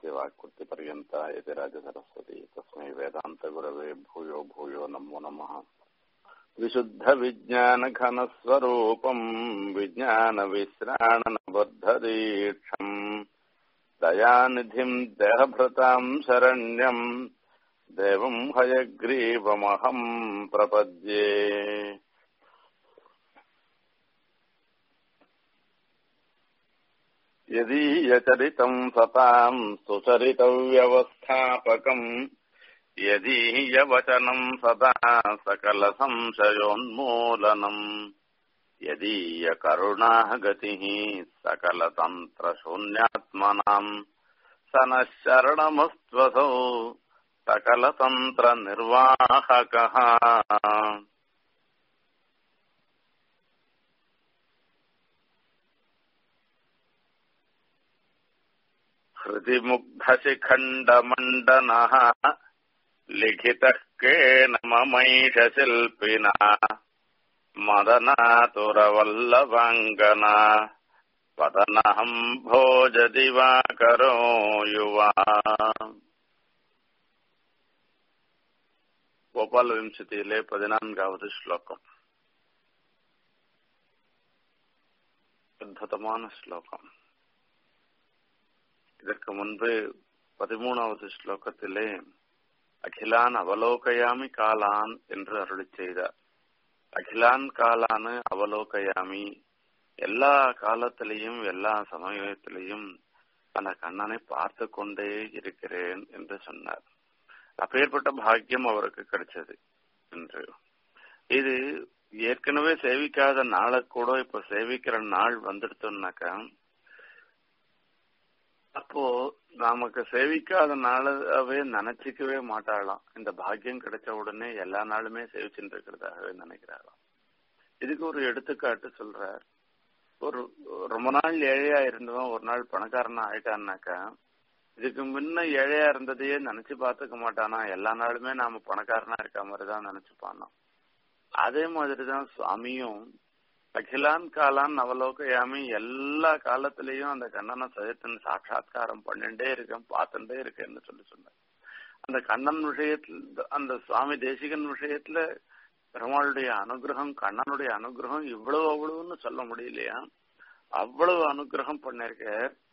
यस्य वाक्कृतिपर्यन्ता यति राजसरस्वती तस्मै वेदान्तगुरवे भूयो भूयो नमो नमः विशुद्धविज्ञानघनस्वरूपम् विज्ञानविश्राणनबद्धदीक्षम् दयानिधिम् देहभृताम् शरण्यम् देवम् हयग्रीवमहम् प्रपद्ये यदीयचरितम् सताम् सुचरितव्यवस्थापकम् यदीयवचनम् सदा सकलसंशयोन्मूलनम् यदीयकरुणाः गतिः सकलतन्त्रशून्यात्मनाम् स नः शरणमस्त्वसौ सकलतन्त्रनिर्वाहकः हृदि मुग्धशिखण्डमण्डनः लिखितः केन ममैषशिल्पिना मदनातुरवल्लभाङ्गना पदनहम् भोजदिवाकरो युवा கோபால விம்சதியிலே பதினான்காவது ஸ்லோகம் அற்புதமான ஸ்லோகம் இதற்கு முன்பு பதிமூணாவது ஸ்லோகத்திலே அகிலான் அவலோகயாமி காலான் என்று அருளி செய்தார் அகிலான் காலானு அவலோகயாமி எல்லா காலத்திலையும் எல்லா சமயத்திலையும் அந்த கண்ணனை பார்த்து கொண்டே இருக்கிறேன் என்று சொன்னார் அப்பேற்பட்ட பாக்கியம் அவருக்கு கிடைச்சது என்று இது ஏற்கனவே சேவிக்காத நாளை கூட இப்ப சேவிக்கிற நாள் வந்துடுத்தோம்னாக்கா அப்போ நமக்கு சேவிக்காத நாளாவே நினைச்சிக்கவே மாட்டாளாம் இந்த பாக்கியம் கிடைச்ச உடனே எல்லா நாளுமே சேவிச்சுட்டு இருக்கிறதாகவே நினைக்கிறாளாம் இதுக்கு ஒரு எடுத்துக்காட்டு சொல்றார் ஒரு ரொம்ப நாள் ஏழையா இருந்தவன் ஒரு நாள் பணக்காரனா ஆயிட்டான்னாக்கா இதுக்கு முன்ன ஏழையா இருந்ததையே நினைச்சு பாத்துக்க மாட்டானா எல்லா நாளுமே நாம பணக்காரனா இருக்க மாதிரிதான் நினைச்சுப்பானோ அதே மாதிரிதான் சுவாமியும் அகிலான் காலான் நவலோகயாமி எல்லா காலத்திலையும் அந்த கண்ணனை சதத்தின் சாட்சா்காரம் பண்ணிட்டே இருக்கேன் பார்த்துட்டே இருக்கேன்னு சொல்லி சொன்னார் அந்த கண்ணன் விஷயத்துல அந்த சுவாமி தேசிகன் விஷயத்துல பெருமாளுடைய அனுகிரகம் கண்ணனுடைய அனுகிரகம் இவ்வளவு அவ்வளவுன்னு சொல்ல முடியலையா அவ்வளவு அனுகிரகம் பண்ணிருக்க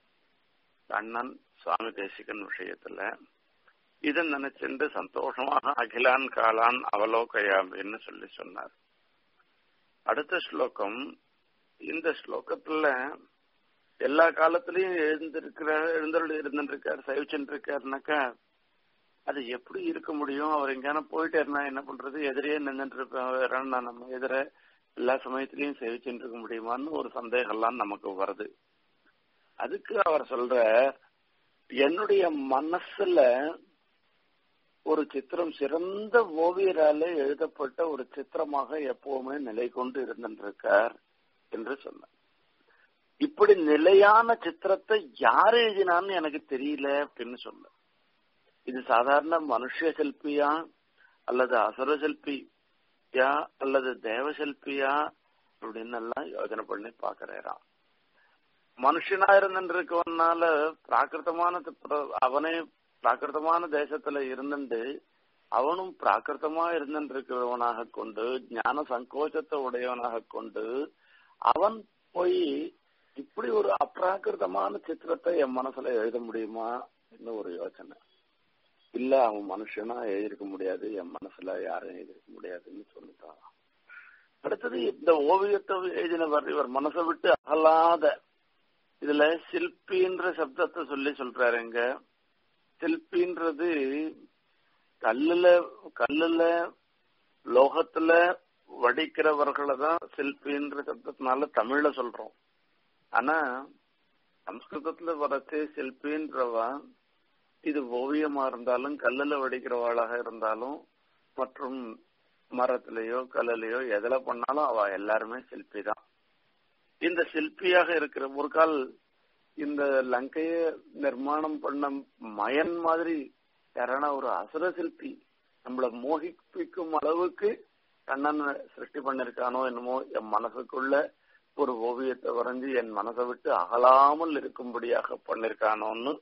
கண்ணன் சுவாமி தேசிகன் விஷயத்துல இதை நினைச்சுட்டு சந்தோஷமாக அகிலான் காலான் அவலோகயாமின்னு சொல்லி சொன்னார் அடுத்த ஸ்லோகம் இந்த ஸ்லோகத்துல எல்லா காலத்திலயும் எழுந்திருக்கிற எழுந்தருள் இருந்துருக்கார் சைவச்சுட்டு இருக்காருனாக்கா அது எப்படி இருக்க முடியும் அவர் எங்கேயான போயிட்டாருன்னா என்ன பண்றது எதிரே நின்றுட்டு இருப்பேன் நம்ம எதிர எல்லா சமயத்திலையும் சேவிச்சுட்டு இருக்க முடியுமான்னு ஒரு சந்தேகம்லாம் நமக்கு வருது அதுக்கு அவர் சொல்ற என்னுடைய மனசுல ஒரு சித்திரம் சிறந்த ஓவியரால எழுதப்பட்ட ஒரு சித்திரமாக எப்பவுமே நிலை கொண்டு இருந்திருக்கார் என்று சொன்னார் இப்படி நிலையான சித்திரத்தை யார் எழுதினான்னு எனக்கு தெரியல அப்படின்னு சொன்ன இது சாதாரண மனுஷ சிற்பியா அல்லது அசுர சிற்பியா அல்லது தேவ சிற்பியா அப்படின்னு எல்லாம் யோஜனை பண்ணி பாக்குறாராம் மனுஷனா இருந்துருக்கவனால பிராகிருத்தமான அவனே பிராகிருத்தமான தேசத்துல இருந்துட்டு அவனும் பிராகிருத்தமா இருந்துருக்கிறவனாக கொண்டு ஞான சங்கோச்சத்தை உடையவனாக கொண்டு அவன் போய் இப்படி ஒரு அப்ராகிருதமான சித்திரத்தை என் மனசுல எழுத முடியுமா என்ன ஒரு யோசனை இல்ல அவன் மனுஷனா எழுதியிருக்க முடியாது என் மனசுல யாரும் எழுதியிருக்க முடியாதுன்னு சொல்லிட்டான் அடுத்தது இந்த ஓவியத்தை எழுதினவர் இவர் மனசை விட்டு அகலாத இதுல சிற்பின்ற சப்தத்தை சொல்லி சொல்றாருங்க சிற்பின்றது கல்லுல கல்லுல லோகத்துல வடிக்கிறவர்களை தான் சிற்பின்ற சப்தத்தினால தமிழ்ல சொல்றோம் ஆனா சம்ஸ்கிருதத்துல வரச்சு சிற்பின்றவா இது ஓவியமா இருந்தாலும் கல்லுல வடிக்கிறவாளாக இருந்தாலும் மற்றும் மரத்திலேயோ கல்லுலயோ எதுல பண்ணாலும் அவ எல்லாருமே சிற்பி தான் இந்த சிற்பியாக இருக்கிற ஒரு கால் இந்த லங்கைய நிர்மாணம் பண்ண மயன் மாதிரி யாரான ஒரு அசுர சிற்பி நம்மள மோகிப்பிக்கும் அளவுக்கு கண்ணன் சிருஷ்டி பண்ணிருக்கானோ என்னமோ என் மனசுக்குள்ள ஒரு ஓவியத்தை வரைஞ்சு என் மனசை விட்டு அகலாமல் இருக்கும்படியாக பண்ணிருக்கானோன்னு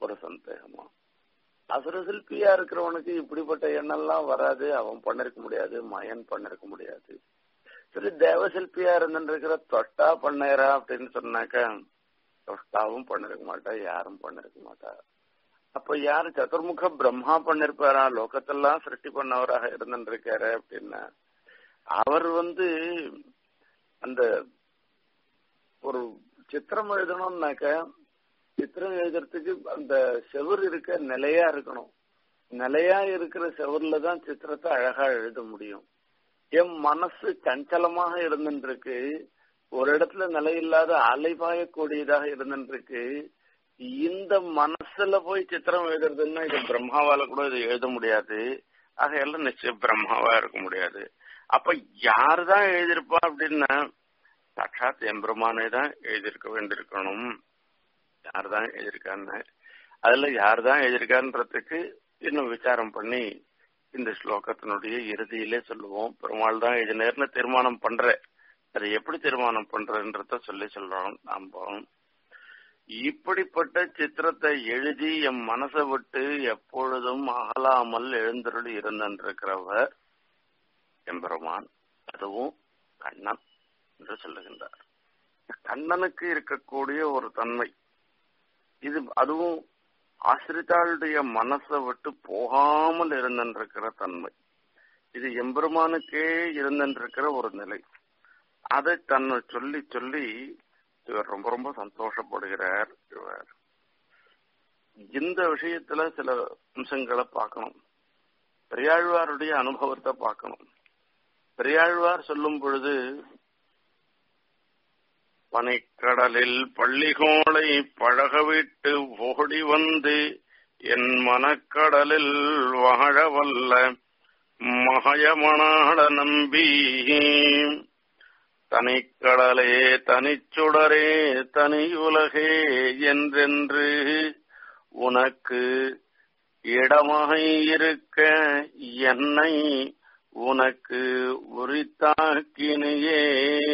ஒரு சந்தேகமா அசுர சிற்பியா இருக்கிறவனுக்கு இப்படிப்பட்ட எண்ணம்லாம் வராது அவன் பண்ணிருக்க முடியாது மயன் பண்ணிருக்க முடியாது சரி தேவ சிற்பியா இருந்துருக்கிற தொட்டா பண்ணேரா அப்படின்னு சொன்னாக்க தொட்டாவும் பண்ணிருக்க மாட்டா யாரும் பண்ணிருக்க மாட்டா அப்ப யாரு சதுர்முக பிரம்மா பண்ணிருப்பாரா லோகத்தெல்லாம் சிருஷ்டி பண்ணவராக இருந்துருக்காரு அப்படின்னா அவர் வந்து அந்த ஒரு சித்திரம் எழுதணும்னாக்க சித்திரம் எழுதுறதுக்கு அந்த செவர் இருக்க நிலையா இருக்கணும் நிலையா இருக்கிற செவர்ல தான் சித்திரத்தை அழகா எழுத முடியும் என் மனசு சஞ்சலமாக இருந்துருக்கு ஒரு இடத்துல நிலையில்லாத அலைபாயக்கூடியதாக இருந்துருக்கு இந்த மனசுல போய் சித்திரம் எழுதுறதுன்னா இது பிரம்மாவால கூட இது எழுத முடியாது ஆக எல்லாம் நிச்சயம் பிரம்மாவா இருக்க முடியாது அப்ப யாருதான் எழுதியிருப்பா அப்படின்னா சாட்சாத் எம்பெருமானே தான் எழுதியிருக்க வேண்டியிருக்கணும் யார் தான் எழுதியிருக்கான்னு அதுல யார் தான் எழுதியிருக்கான்றதுக்கு இன்னும் விசாரம் பண்ணி இந்த ஸ்லோகத்தினுடைய இறுதியிலே சொல்லுவோம் பெருமாள் தான் எழுதினேர்னு தீர்மானம் பண்ற அதை எப்படி தீர்மானம் பண்றன்றத சொல்லி சொல்றோம் நாம இப்படிப்பட்ட சித்திரத்தை எழுதி என் மனசை விட்டு எப்பொழுதும் அகலாமல் எழுந்தருளி இருந்திருக்கிறவர் எம்பெருமான் அதுவும் கண்ணன் என்று சொல்லுகின்றார் கண்ணனுக்கு இருக்கக்கூடிய ஒரு தன்மை இது அதுவும் ஆசிரித்தாளுடைய மனசை விட்டு போகாமல் இருந்திருக்கிற தன்மை இது எம்பெருமானுக்கே இருந்திருக்கிற ஒரு நிலை அதை தன்னை சொல்லி சொல்லி இவர் ரொம்ப ரொம்ப சந்தோஷப்படுகிறார் இவர் இந்த விஷயத்துல சில அம்சங்களை பார்க்கணும் பெரியாழ்வாருடைய அனுபவத்தை பார்க்கணும் பெரியாழ்வார் சொல்லும் பொழுது பனைக்கடலில் பள்ளிகோளை பழகவிட்டு ஓடி வந்து என் மனக்கடலில் வாழவல்ல மகயமனாட நம்பி தனிக்கடலே தனிச்சுடரே தனியுலகே என்றென்று உனக்கு இடமாக இருக்க என்னை உனக்கு உரித்தாக்கினையே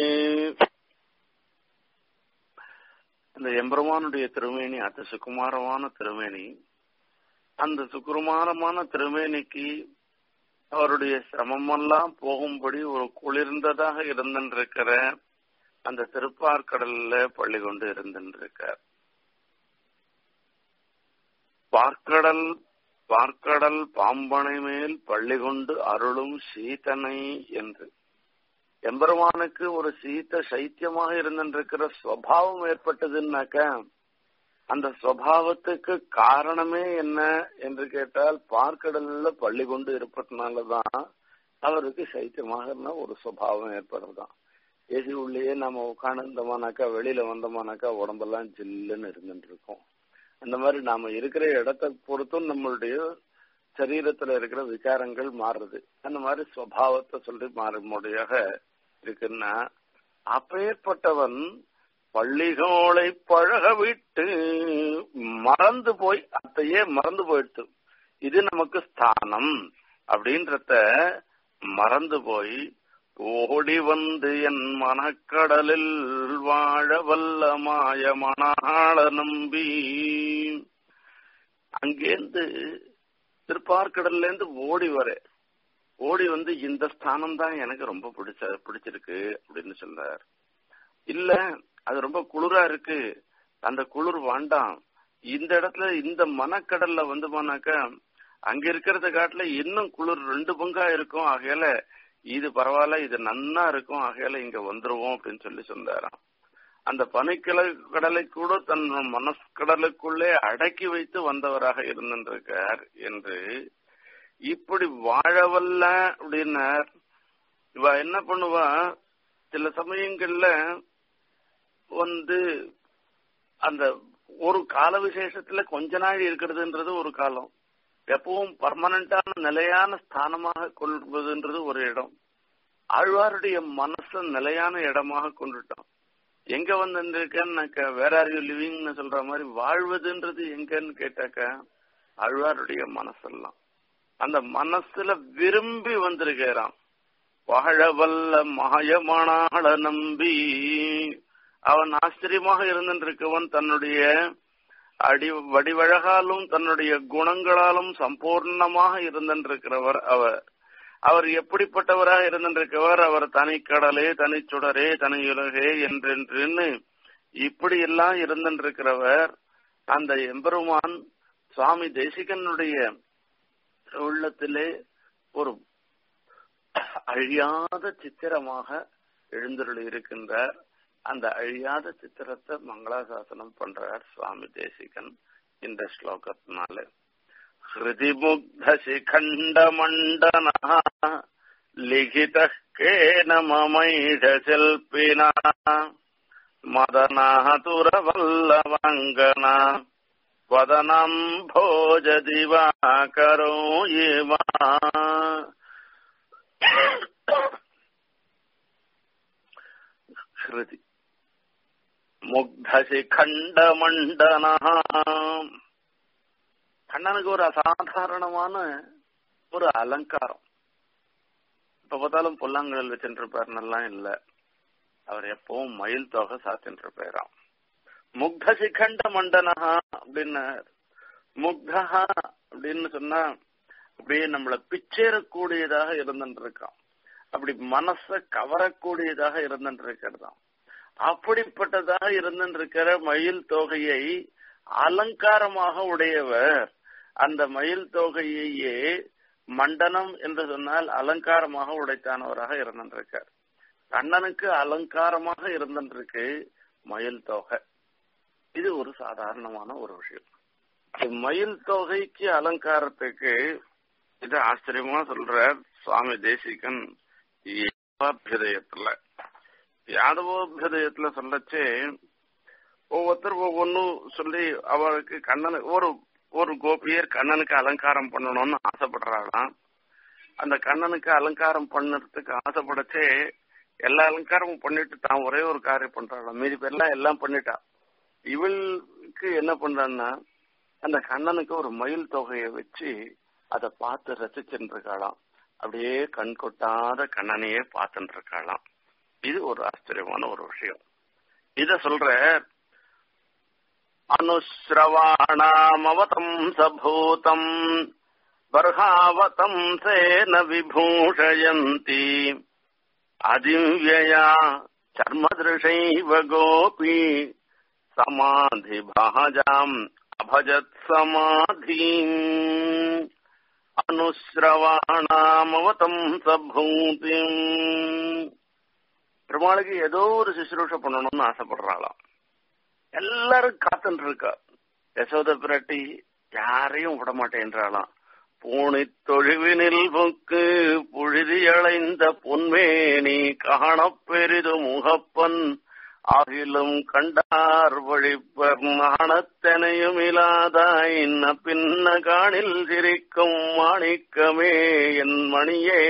அந்த எம்பெருமானுடைய திருமேனி அதி சுகுமாரமான திருமேனி அந்த சுகுமாரமான திருமேனிக்கு அவருடைய சிரமமெல்லாம் போகும்படி ஒரு குளிர்ந்ததாக இருந்திருக்கிற அந்த திருப்பார்கடல்ல பள்ளி கொண்டு இருந்திருக்கார் பார்க்கடல் பார்க்கடல் பாம்பனை மேல் பள்ளி கொண்டு அருளும் சீதனை என்று எம்பெருமானுக்கு ஒரு சீத்த சைத்தியமாக இருந்திருக்கிற ஸ்வபாவம் ஏற்பட்டதுன்னாக்க அந்த ஸ்வபாவத்துக்கு காரணமே என்ன என்று கேட்டால் பார்க்கடல்ல பள்ளி கொண்டு இருப்பதுனாலதான் அவருக்கு சைத்தியமாக ஒரு சுவாவம் ஏற்படுறதுதான் ஏசி உள்ளேயே நம்ம உட்காந்துருந்தோமானாக்கா வெளியில வந்தோமானாக்கா உடம்பெல்லாம் ஜில்லுன்னு இருந்துட்டு இருக்கும் அந்த மாதிரி நாம இருக்கிற இடத்தை பொறுத்தும் நம்மளுடைய சரீரத்துல இருக்கிற விசாரங்கள் மாறுறது அந்த மாதிரி சுவாவத்தை சொல்லி மாறும்படியாக இருக்குன்னா அப்பேற்பட்டவன் பள்ளிகோளை பழக விட்டு மறந்து போய் அத்தையே மறந்து போயிடுத்து இது நமக்கு ஸ்தானம் அப்படின்றத மறந்து போய் ஓடி வந்து என் மனக்கடலில் வாழ வல்ல மாய மணாள நம்பி அங்கேருந்து திருப்பார்கடல்ல இருந்து ஓடி வர ஓடி வந்து இந்த ஸ்தானம் தான் எனக்கு ரொம்ப பிடிச்ச பிடிச்சிருக்கு அப்படின்னு சொல்றார் இல்ல அது ரொம்ப குளிரா இருக்கு அந்த குளிர் வேண்டாம் இந்த இடத்துல இந்த மனக்கடல்ல வந்து போனாக்கா அங்க இருக்கிறத காட்டுல இன்னும் குளிர் ரெண்டு பங்கா இருக்கும் ஆகையால இது பரவாயில்ல இது நன்னா இருக்கும் ஆகையால இங்க வந்துருவோம் அப்படின்னு சொல்லி சொன்னாராம் அந்த பனிக்கல கடலை கூட தன் மனக்கடலுக்குள்ளே அடக்கி வைத்து வந்தவராக இருந்திருக்கார் என்று இப்படி வாழவல்ல அப்படின்னார் இவ என்ன பண்ணுவா சில சமயங்கள்ல வந்து அந்த ஒரு கால விசேஷத்துல கொஞ்ச நாள் இருக்கிறதுன்றது ஒரு காலம் எப்பவும் பர்மனண்டான நிலையான ஸ்தானமாக கொள்வதுன்றது ஒரு இடம் ஆழ்வாருடைய மனச நிலையான இடமாக கொண்டுட்டோம் எங்க வந்து இருக்கேன்னாக்கா வேற ஆர் யூ லிவிங்னு சொல்ற மாதிரி வாழ்வதுன்றது எங்கன்னு கேட்டாக்கா ஆழ்வாருடைய மனசெல்லாம் அந்த மனசுல விரும்பி வந்திருக்கிறான் வாழவல்ல மாயமானாள நம்பி அவன் ஆச்சரியமாக இருந்திருக்கவன் தன்னுடைய அடி வடிவழகாலும் தன்னுடைய குணங்களாலும் சம்பூர்ணமாக இருந்திருக்கிறவர் அவர் அவர் எப்படிப்பட்டவராக இருந்திருக்கவர் அவர் தனிக்கடலே தனிச்சுடரே தனியுலகே என்றென்றுன்னு இப்படி எல்லாம் இருந்திருக்கிறவர் அந்த எம்பெருமான் சுவாமி தேசிகனுடைய உள்ளத்திலே ஒரு அழியாத சித்திரமாக எழுந்தருள் இருக்கின்றார் அந்த அழியாத சித்திரத்தை மங்களாசாசனம் பண்றார் சுவாமி தேசிகன் இந்த ஸ்லோகத்தினால ஹிருதிமுக்தசிகண்டமண்டன லிகித கேன மமைஷில்பினா மதனாதுரவல்லவங்கனா வதனம் போஜ திவாகரோ இவா ஹிருதி முக்தசிகண்டமண்டனா கண்ணனுக்கு ஒரு அசாதாரணமான ஒரு அலங்காரம் இப்ப பார்த்தாலும் புல்லாங்கல் வச்சுட்டு இருப்பாருன்னெல்லாம் இல்ல அவர் எப்பவும் மயில் தொகை சாத்தின்னு இருப்பாராம் முக்த சிகண்ட மண்டனஹா அப்படின்னு முக்தஹா அப்படின்னு சொன்னா அப்படியே நம்மள பிச்சேறக்கூடியதாக இருந்துட்டு இருக்கான் அப்படி மனச கவரக்கூடியதாக இருந்துட்டு இருக்கிறதாம் அப்படிப்பட்டதாக இருந்துட்டு இருக்கிற மயில் தொகையை அலங்காரமாக உடையவர் அந்த மயில் தொகையையே மண்டனம் என்று சொன்னால் அலங்காரமாக உடைத்தானவராக இருந்திருக்கார் கண்ணனுக்கு அலங்காரமாக இருந்திருக்கு மயில் தொகை இது ஒரு சாதாரணமான ஒரு விஷயம் மயில் தொகைக்கு அலங்காரத்துக்கு இது ஆச்சரியமா சொல்ற சுவாமி தேசிகன் யாதவோபியதயத்துல யாதவோபியதயத்துல சொல்லச்சே ஒவ்வொருத்தர் ஒவ்வொன்னும் சொல்லி அவருக்கு கண்ணனு ஒரு ஒரு கோபியர் கண்ணனுக்கு அலங்காரம் பண்ணணும்னு ஆசைப்படுறாளாம் அந்த கண்ணனுக்கு அலங்காரம் பண்ணறதுக்கு ஆசைப்படச்சே எல்லா அலங்காரமும் பண்ணிட்டு தான் ஒரே ஒரு காரியம் பண்றாளாம் மீதி பேர்லாம் எல்லாம் பண்ணிட்டா இவளுக்கு என்ன பண்றான்னா அந்த கண்ணனுக்கு ஒரு மயில் தொகையை வச்சு அதை பார்த்து ரசிச்சுட்டு இருக்காளாம் அப்படியே கண் கொட்டாத கண்ணனையே பார்த்துட்டு இருக்காளாம் இது ஒரு ஆச்சரியமான ஒரு விஷயம் இத சொல்ற अनुश्रवाणामवतम् सभूतम् बर्हावतम् सेन विभूषयन्ति अदिव्यया चर्मदृशैव गोपी समाधिभाजाम् अभजत् समाधीम् अनुश्रवाणामवतम् सभूतिम् பெருமாளுக்கு ஏதோ ஒரு சுசுரூஷ பண்ணணும்னு ஆசைப்படுறாளாம் எல்லாரும் காத்துட்டு இருக்கா யசோத பிராட்டி யாரையும் விட மாட்டேன்றாளாம் பூணி தொழுவினில் பொக்கு புழுதி அளைந்த பொன்மேனி காணப் பெரிது முகப்பன் ஆகிலும் கண்டார் வழிப்பர் நாணத்தனையும் இல்லாதாய் பின்ன காணில் சிரிக்கும் மாணிக்கமே என் மணியே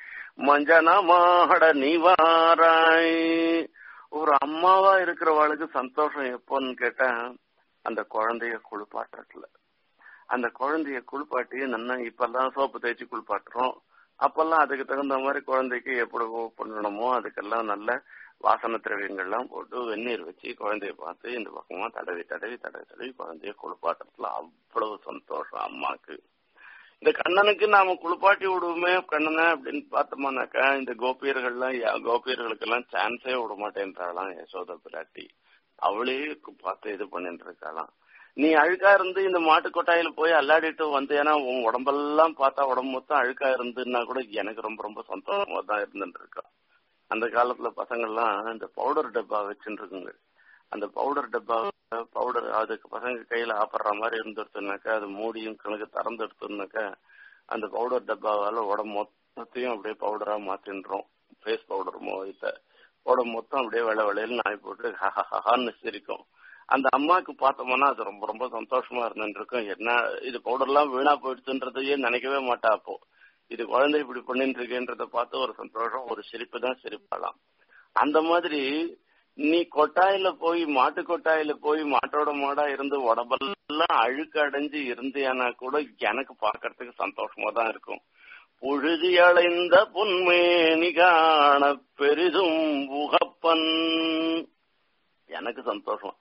மஞ்சனமாட நிவாராய் ஒரு அம்மாவா இருக்கிறவாளுக்கு சந்தோஷம் எப்போன்னு கேட்டா அந்த குழந்தைய குளிப்பாட்டுறதுல அந்த குழந்தைய குளிப்பாட்டி நல்லா இப்பெல்லாம் சோப்பு தேய்ச்சி குளிப்பாட்டுறோம் அப்பெல்லாம் அதுக்கு தகுந்த மாதிரி குழந்தைக்கு எப்படி பண்ணணுமோ அதுக்கெல்லாம் நல்ல வாசன திரவியங்கள்லாம் போட்டு வெந்நீர் வச்சு குழந்தைய பார்த்து இந்த பக்கமா தடவி தடவி தடவி தடவி குழந்தைய குளிப்பாட்டுறதுல அவ்வளவு சந்தோஷம் அம்மாக்கு இந்த கண்ணனுக்கு நாம குளிப்பாட்டி விடுவோமே கண்ணனை அப்படின்னு பார்த்தோம்னாக்கா இந்த கோபியர்கள்லாம் கோபியர்களுக்கெல்லாம் சான்ஸே விட மாட்டேன்றாளாம் யசோத பிராட்டி அவளே பார்த்து இது பண்ணிட்டு இருக்காளாம் நீ அழுக்கா இருந்து இந்த மாட்டு கொட்டாயில போய் அல்லாடிட்டு வந்தேன்னா உன் உடம்பெல்லாம் பார்த்தா உடம்பு மொத்தம் அழுக்கா இருந்துன்னா கூட எனக்கு ரொம்ப ரொம்ப சந்தோஷமா தான் இருந்துட்டு இருக்கா அந்த காலத்துல பசங்கள்லாம் இந்த பவுடர் டப்பா வச்சுட்டு இருக்குங்க அந்த பவுடர் டப்பா பவுடர் அதுக்கு பசங்க கையில ஆப்படுற மாதிரி இருந்துருச்சுனாக்கா அது மூடியும் கணக்கு திறந்து எடுத்துனாக்கா அந்த பவுடர் டப்பாவால உடம்பு மொத்தத்தையும் அப்படியே பவுடரா மாத்தின்றோம் ஃபேஸ் பவுடர் மோதித்த உடம்பு மொத்தம் அப்படியே வெள்ளை வெள்ளையில நாய் போட்டு ஹஹான்னு சிரிக்கும் அந்த அம்மாவுக்கு பார்த்தோம்னா அது ரொம்ப ரொம்ப சந்தோஷமா இருந்துருக்கும் என்ன இது பவுடர்லாம் வீணா போயிடுச்சுன்றதையே நினைக்கவே மாட்டா அப்போ இது குழந்தை இப்படி பண்ணிட்டு இருக்கேன்றத பார்த்து ஒரு சந்தோஷம் ஒரு சிரிப்பு தான் சிரிப்பாலாம் அந்த மாதிரி நீ கொட்டாயில போய் மாட்டு கொட்டாயில போய் மாட்டோட மாடா இருந்து உடம்பெல்லாம் அழுக்கு அடைஞ்சு இருந்தியானா கூட எனக்கு பாக்குறதுக்கு சந்தோஷமா தான் இருக்கும் புழுதி அடைந்த பொன்மேனி காண பெரிதும் உகப்பன் எனக்கு சந்தோஷம்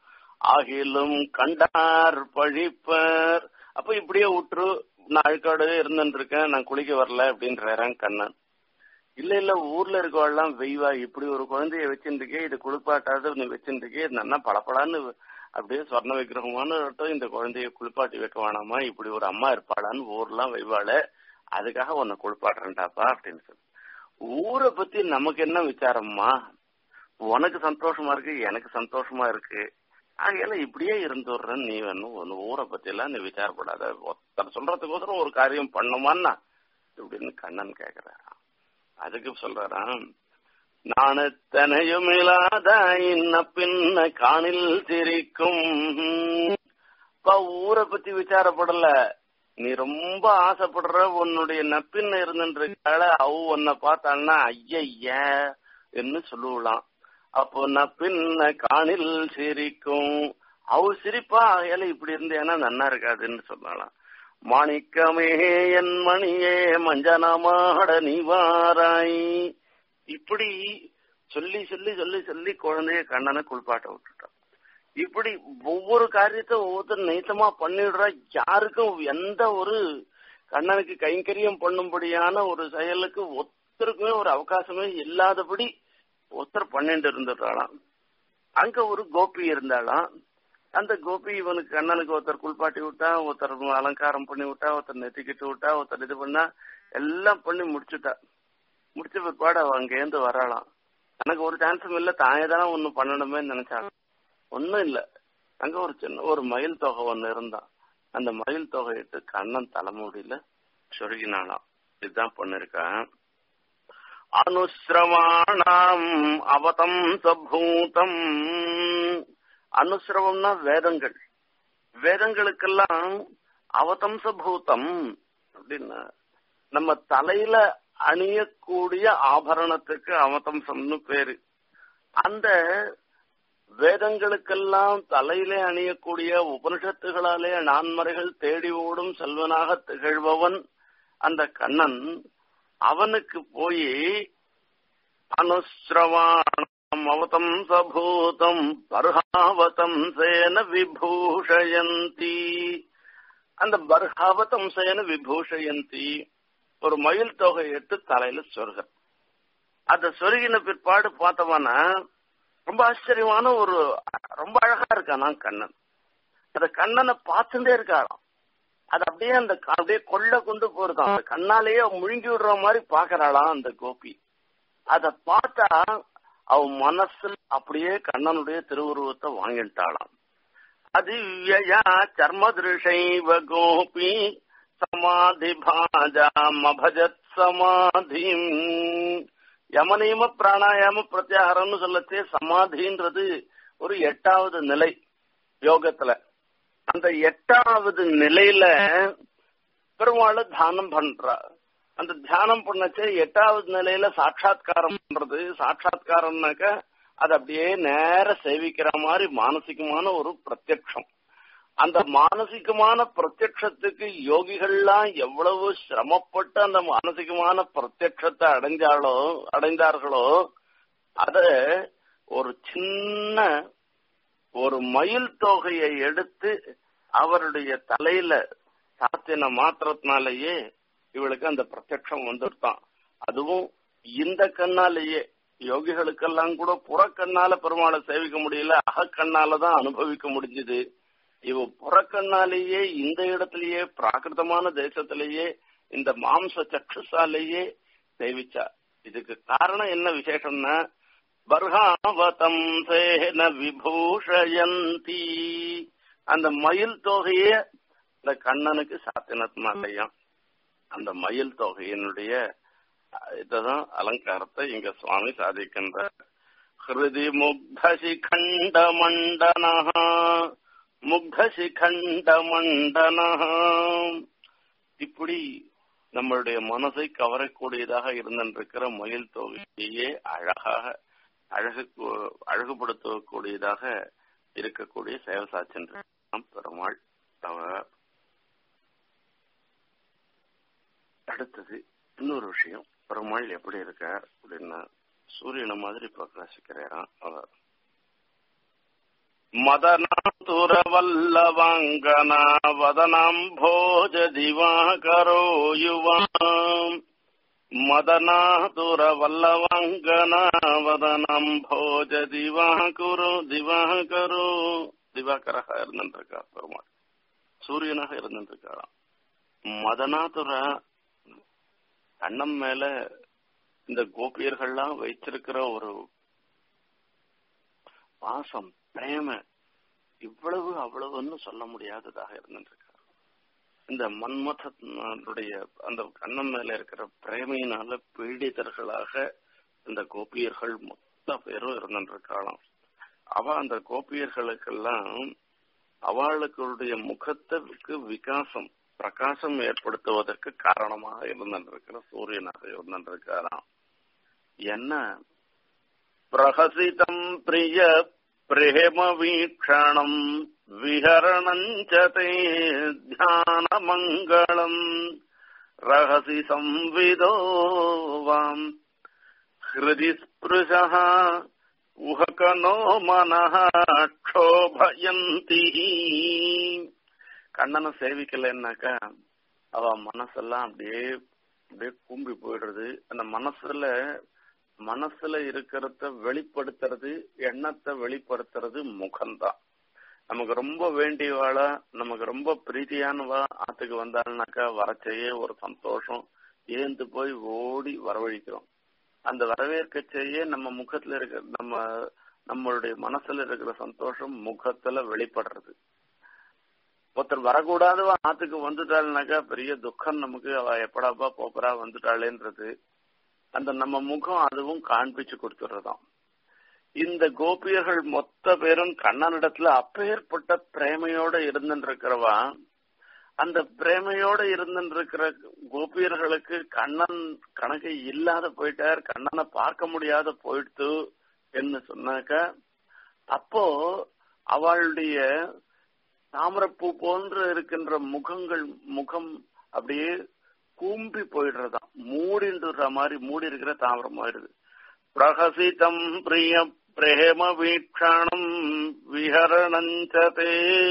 ஆகிலும் கண்டார் பழிப்பர் அப்ப இப்படியே விட்டுரு நான் அழுக்காடு இருந்துட்டு இருக்கேன் நான் குளிக்க வரல அப்படின்றாரான் கண்ணன் இல்ல இல்ல ஊர்ல இருக்கவெல்லாம் வெய்வா இப்படி ஒரு குழந்தைய வச்சுருக்கே இது குளிப்பாட்டாத நீ வச்சுருக்கே நல்லா பளபளன்னு அப்படியே சொர்ண விக்கிரகமான இந்த குழந்தைய குளிப்பாட்டி வைக்க வேணாமா இப்படி ஒரு அம்மா இருப்பாளான்னு ஊர்லாம் வெய்வாள அதுக்காக உன்னை குளிப்பாடுறேன்டாப்பா அப்படின்னு சொல்லி ஊரை பத்தி நமக்கு என்ன விசாரம்மா உனக்கு சந்தோஷமா இருக்கு எனக்கு சந்தோஷமா இருக்கு ஆகையால இப்படியே இருந்துடுறேன் நீ வேணும் ஒன்னு ஊரை பத்தி எல்லாம் நீ விசாரப்படாத ஒருத்தர் சொல்றதுக்கோசரம் ஒரு காரியம் பண்ணுமான்னா இப்படின்னு கண்ணன் கேக்குறாராம் அதுக்கு சொல்றாராம் நாணத்தனையும் இல்லாத இன்ன பின்ன காணில் சிரிக்கும் இப்ப ஊரை பத்தி விசாரப்படல நீ ரொம்ப ஆசைப்படுற உன்னுடைய நப்பின்ன இருந்துருக்கால அவ உன்னை பார்த்தான்னா ஐய என்று சொல்லுவலாம் அப்போ நப்பின்ன காணில் சிரிக்கும் அவ சிரிப்பா ஆகையால இப்படி இருந்தேன்னா நன்னா இருக்காதுன்னு சொல்லலாம் மாணிக்கமே என் மணியே மஞ்சனமாட நீவாராய் இப்படி சொல்லி சொல்லி சொல்லி சொல்லி குழந்தைய கண்ணனை குளிப்பாட்ட விட்டுட்டான் இப்படி ஒவ்வொரு காரியத்தை ஒவ்வொருத்தர் நெய்த்தமா பண்ணிடுறா யாருக்கும் எந்த ஒரு கண்ணனுக்கு கைங்கரியம் பண்ணும்படியான ஒரு செயலுக்கு ஒருத்தருக்குமே ஒரு அவகாசமே இல்லாதபடி ஒருத்தர் பண்ணிட்டு இருந்துடுறாளாம் அங்க ஒரு கோபி இருந்தாளாம் அந்த கோபி இவனுக்கு கண்ணனுக்கு ஒருத்தர் குளிப்பாட்டி விட்டா ஒருத்தர் அலங்காரம் பண்ணி விட்டா ஒருத்தர் நெத்திக்கிட்டு விட்டா ஒருத்தர் இது பண்ணா எல்லாம் பண்ணி முடிச்சுட்டா முடிச்ச பிற்பாடு அவ அங்கேருந்து வராளாம் எனக்கு ஒரு சான்ஸும் இல்ல தானே தானே ஒண்ணு பண்ணணுமே நினைச்சாங்க ஒன்னும் இல்ல அங்க ஒரு சின்ன ஒரு மயில் தொகை ஒண்ணு இருந்தான் அந்த மயில் தொகையிட்டு கண்ணன் தலைமுடியில சொருகினாலாம் இதுதான் பண்ணிருக்கான் அனுசிரமாணாம் அவதம் சபூதம் அனுசிரவம்னா வேதங்கள் வேதங்களுக்கெல்லாம் அவதம்சபூதம் அப்படின்னா நம்ம தலையில அணியக்கூடிய ஆபரணத்துக்கு அவதம்சம்னு பேரு அந்த வேதங்களுக்கெல்லாம் தலையிலே அணியக்கூடிய உபனிஷத்துகளாலே நான்மறைகள் தேடி ஓடும் செல்வனாக திகழ்பவன் அந்த கண்ணன் அவனுக்கு போய் அனுசிரவாணம் அவதம் சபூதம் பர்ஹாவதம் சேன விபூஷயந்தி அந்த பர்ஹாவதம் சேன விபூஷயந்தி ஒரு மயில் தொகை எடுத்து தலையில சொருக அத சொருகின பிற்பாடு பார்த்தவனா ரொம்ப ஆச்சரியமான ஒரு ரொம்ப அழகா இருக்கானா கண்ணன் அந்த கண்ணனை பார்த்துட்டே இருக்காராம் அது அப்படியே அந்த அப்படியே கொள்ள கொண்டு போறதாம் அந்த கண்ணாலேயே முழுங்கி விடுற மாதிரி பாக்குறாளாம் அந்த கோபி அத பார்த்தா அவ மனசுல அப்படியே கண்ணனுடைய திருவுருவத்தை வாங்கிட்டாளாம் அது சர்ம திருஷைவ கோபி சமாதி பாஜாம் அபஜத் சமாதி யமனியம பிராணாயாம பிரத்யாகாரம்னு சொல்லச்சே சமாதின்றது ஒரு எட்டாவது நிலை யோகத்துல அந்த எட்டாவது நிலையில பெருமாள் தியானம் பண்றா அந்த தியானம் பண்ணச்சே எட்டாவது நிலையில சாட்சா்காரம் பண்றது சாட்சா்காரம்னாக்க அது அப்படியே நேர சேவிக்கிற மாதிரி மானசிகமான ஒரு பிரத்யக்ஷம் அந்த மானசிகமான பிரத்யக்ஷத்துக்கு யோகிகள்லாம் எவ்வளவு சிரமப்பட்டு அந்த மானசிகமான பிரத்யக்ஷத்தை அடைஞ்சாலோ அடைந்தார்களோ அத ஒரு சின்ன ஒரு மயில் தொகையை எடுத்து அவருடைய தலையில சாத்தின மாத்திரத்தினாலேயே இவளுக்கு அந்த பிரத்யக்ஷம் வந்துட்டான் அதுவும் இந்த கண்ணாலேயே யோகிகளுக்கெல்லாம் கூட புறக்கண்ணால பெருமாளை சேவிக்க முடியல அகக்கண்ணால தான் அனுபவிக்க முடிஞ்சது இவ புறக்கண்ணாலேயே இந்த இடத்திலேயே பிராகிருதமான தேசத்திலேயே இந்த மாம்ச சக்ஷுசாலேயே சேவிச்சா இதுக்கு காரணம் என்ன விசேஷம்னா பர்ஹாவதம் சேன விபூஷயந்தி அந்த மயில் தொகையே இந்த கண்ணனுக்கு சாத்தினத்தினாலையும் அந்த மயில் தொகையினுடைய இதுதான் அலங்காரத்தை இங்க சுவாமி சாதிக்கின்றார் ஹிருதி முக்தசிகண்ட மண்டன முக்தசிகண்ட மண்டன இப்படி நம்மளுடைய மனசை கவரக்கூடியதாக இருந்திருக்கிற மயில் தொகையே அழகாக அழகு அழகுபடுத்தக்கூடியதாக இருக்கக்கூடிய சேவசாச்சென்ற பெருமாள் அவர் அடுத்தது இன்னொரு விஷயம் பெருமாள் எப்படி இருக்கார் அப்படின்னா சூரியனை மாதிரி பிரகாசிக்கிறாராம் அவர் मदनातुरवल्लवाङ्गना वदनाम्भोज दिवाकरो युवा மதனாதுரவல்லவங்கனா வதனம்போஜ திவாகுரு திவாகரு திவாகராக இருந்திருக்கார் பெருமாள் சூரியனாக இருந்திருக்காராம் மதனாதுர கண்ணம் மேல இந்த கோபியர்கள்லாம் வைத்திருக்கிற ஒரு பாசம் பிரேம இவ்வளவு அவ்வளவுன்னு சொல்ல முடியாததாக இருந்திருக்கார் இந்த மன்மதனுடைய அந்த கண்ணம் மேல இருக்கிற பிரேமையினால பீடிதர்களாக இந்த கோபியர்கள் மொத்த பேரும் இருந்திருக்காளாம் அவ அந்த கோபியர்களுக்கெல்லாம் அவளுடைய முகத்துக்கு விகாசம் பிரகாசம் ஏற்படுத்துவதற்கு காரணமாக இருந்திருக்கிற சூரியனாக இருந்திருக்காராம் என்ன பிரகசிதம் பிரிய பிரேம வீக்ஷணம் விஹரணஞ்ச தே தியானமங்களம் ரகசி संविदोवाम् हृदि स्पृशः உஹகனோ மனஹ க்ஷோபயந்தி கண்ணனை சேவிக்கலைன்னாக்கா அவ மனசெல்லாம் அப்படியே அப்படியே கூம்பி போயிடுறது அந்த மனசுல மனசுல இருக்கிறத வெளிப்படுத்துறது எண்ணத்தை வெளிப்படுத்துறது முகம்தான் நமக்கு ரொம்ப வேண்டியவாளா நமக்கு ரொம்ப பிரீத்தியானவா ஆத்துக்கு வந்தாள்னாக்கா வரச்சையே ஒரு சந்தோஷம் ஏந்து போய் ஓடி வரவழிக்கிறோம் அந்த வரவேற்க செய்ய நம்ம முகத்துல இருக்கிற நம்ம நம்மளுடைய மனசுல இருக்கிற சந்தோஷம் முகத்துல வெளிப்படுறது ஒருத்தர் வரக்கூடாதவா ஆத்துக்கு வந்துட்டாள்னாக்கா பெரிய துக்கம் நமக்கு அவ எப்படாப்பா போப்பரா வந்துட்டாளேன்றது அந்த நம்ம முகம் அதுவும் காண்பிச்சு கொடுத்துடுறதாம் இந்த கோபியர்கள் மொத்த பேரும் கண்ணனிடத்துல அப்பேற்பட்ட பிரேமையோட இருந்துருக்கிறவா அந்த பிரேமையோட இருந்துருக்கிற கோபியர்களுக்கு கண்ணன் கணக்கு இல்லாத போயிட்டார் கண்ணனை பார்க்க முடியாத போயிடுத்து என்று சொன்னாக்க அப்போ அவளுடைய தாமரப்பூ போன்று இருக்கின்ற முகங்கள் முகம் அப்படியே கூம்பி போயிடுறதாம் மூடின்ற மாதிரி மூடி இருக்கிற தாமரம் ஆயிடுது பிரகசிதம் பிரிய பிரேம வீக்ஷணம் விஹரணஞ்சதே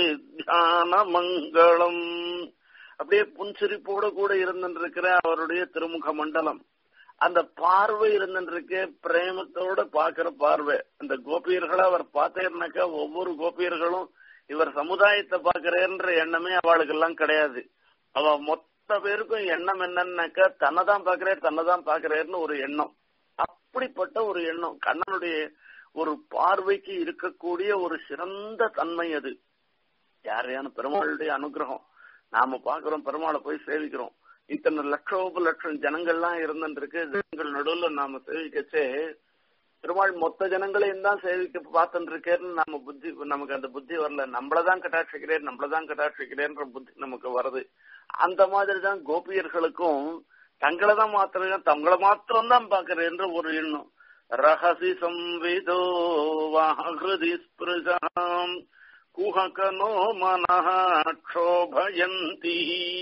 தியான மங்களம் அப்படியே புன்சிரிப்போட கூட இருந்துருக்கிற அவருடைய திருமுக மண்டலம் அந்த பார்வை இருந்துருக்கு பிரேமத்தோட பாக்குற பார்வை அந்த கோபியர்களை அவர் பார்த்தேன்னாக்கா ஒவ்வொரு கோபியர்களும் இவர் சமுதாயத்தை பாக்குறேன்ற எண்ணமே அவளுக்கு எல்லாம் கிடையாது அவ மொத்த பேருக்கும் எண்ணம் என்னன்னாக்கா தன்னைதான் பாக்குறேன் தன்னைதான் பாக்குறேன்னு ஒரு எண்ணம் அப்படிப்பட்ட ஒரு எண்ணம் கண்ணனுடைய ஒரு பார்வைக்கு இருக்கக்கூடிய ஒரு சிறந்த தன்மை அது யாரையான பெருமாளுடைய அனுகிரகம் நாம பாக்குறோம் பெருமாளை போய் சேவிக்கிறோம் இத்தனை லட்சோப லட்சம் ஜனங்கள்லாம் இருந்துருக்கு ஜனங்கள் நடுவுல நாம சேவிக்கச்சே பெருமாள் மொத்த ஜனங்களையும் தான் சேவிக்க பார்த்துட்டு இருக்கேன்னு நம்ம புத்தி நமக்கு அந்த புத்தி வரல நம்மளதான் கட்டாட்சிக்கிறேன் நம்மளதான் கட்டாட்சிக்கிறேன்ற புத்தி நமக்கு வருது அந்த மாதிரி தான் கோபியர்களுக்கும் தங்களை தான் மாத்திரம் தங்களை மாத்திரம் தான் பாக்குறேன்ற ஒரு எண்ணம் ரகசி சம்விதோ வாஹிருதி ஸ்பிருஷாம் குஹகனோ மனஹ க்ஷோபயந்தி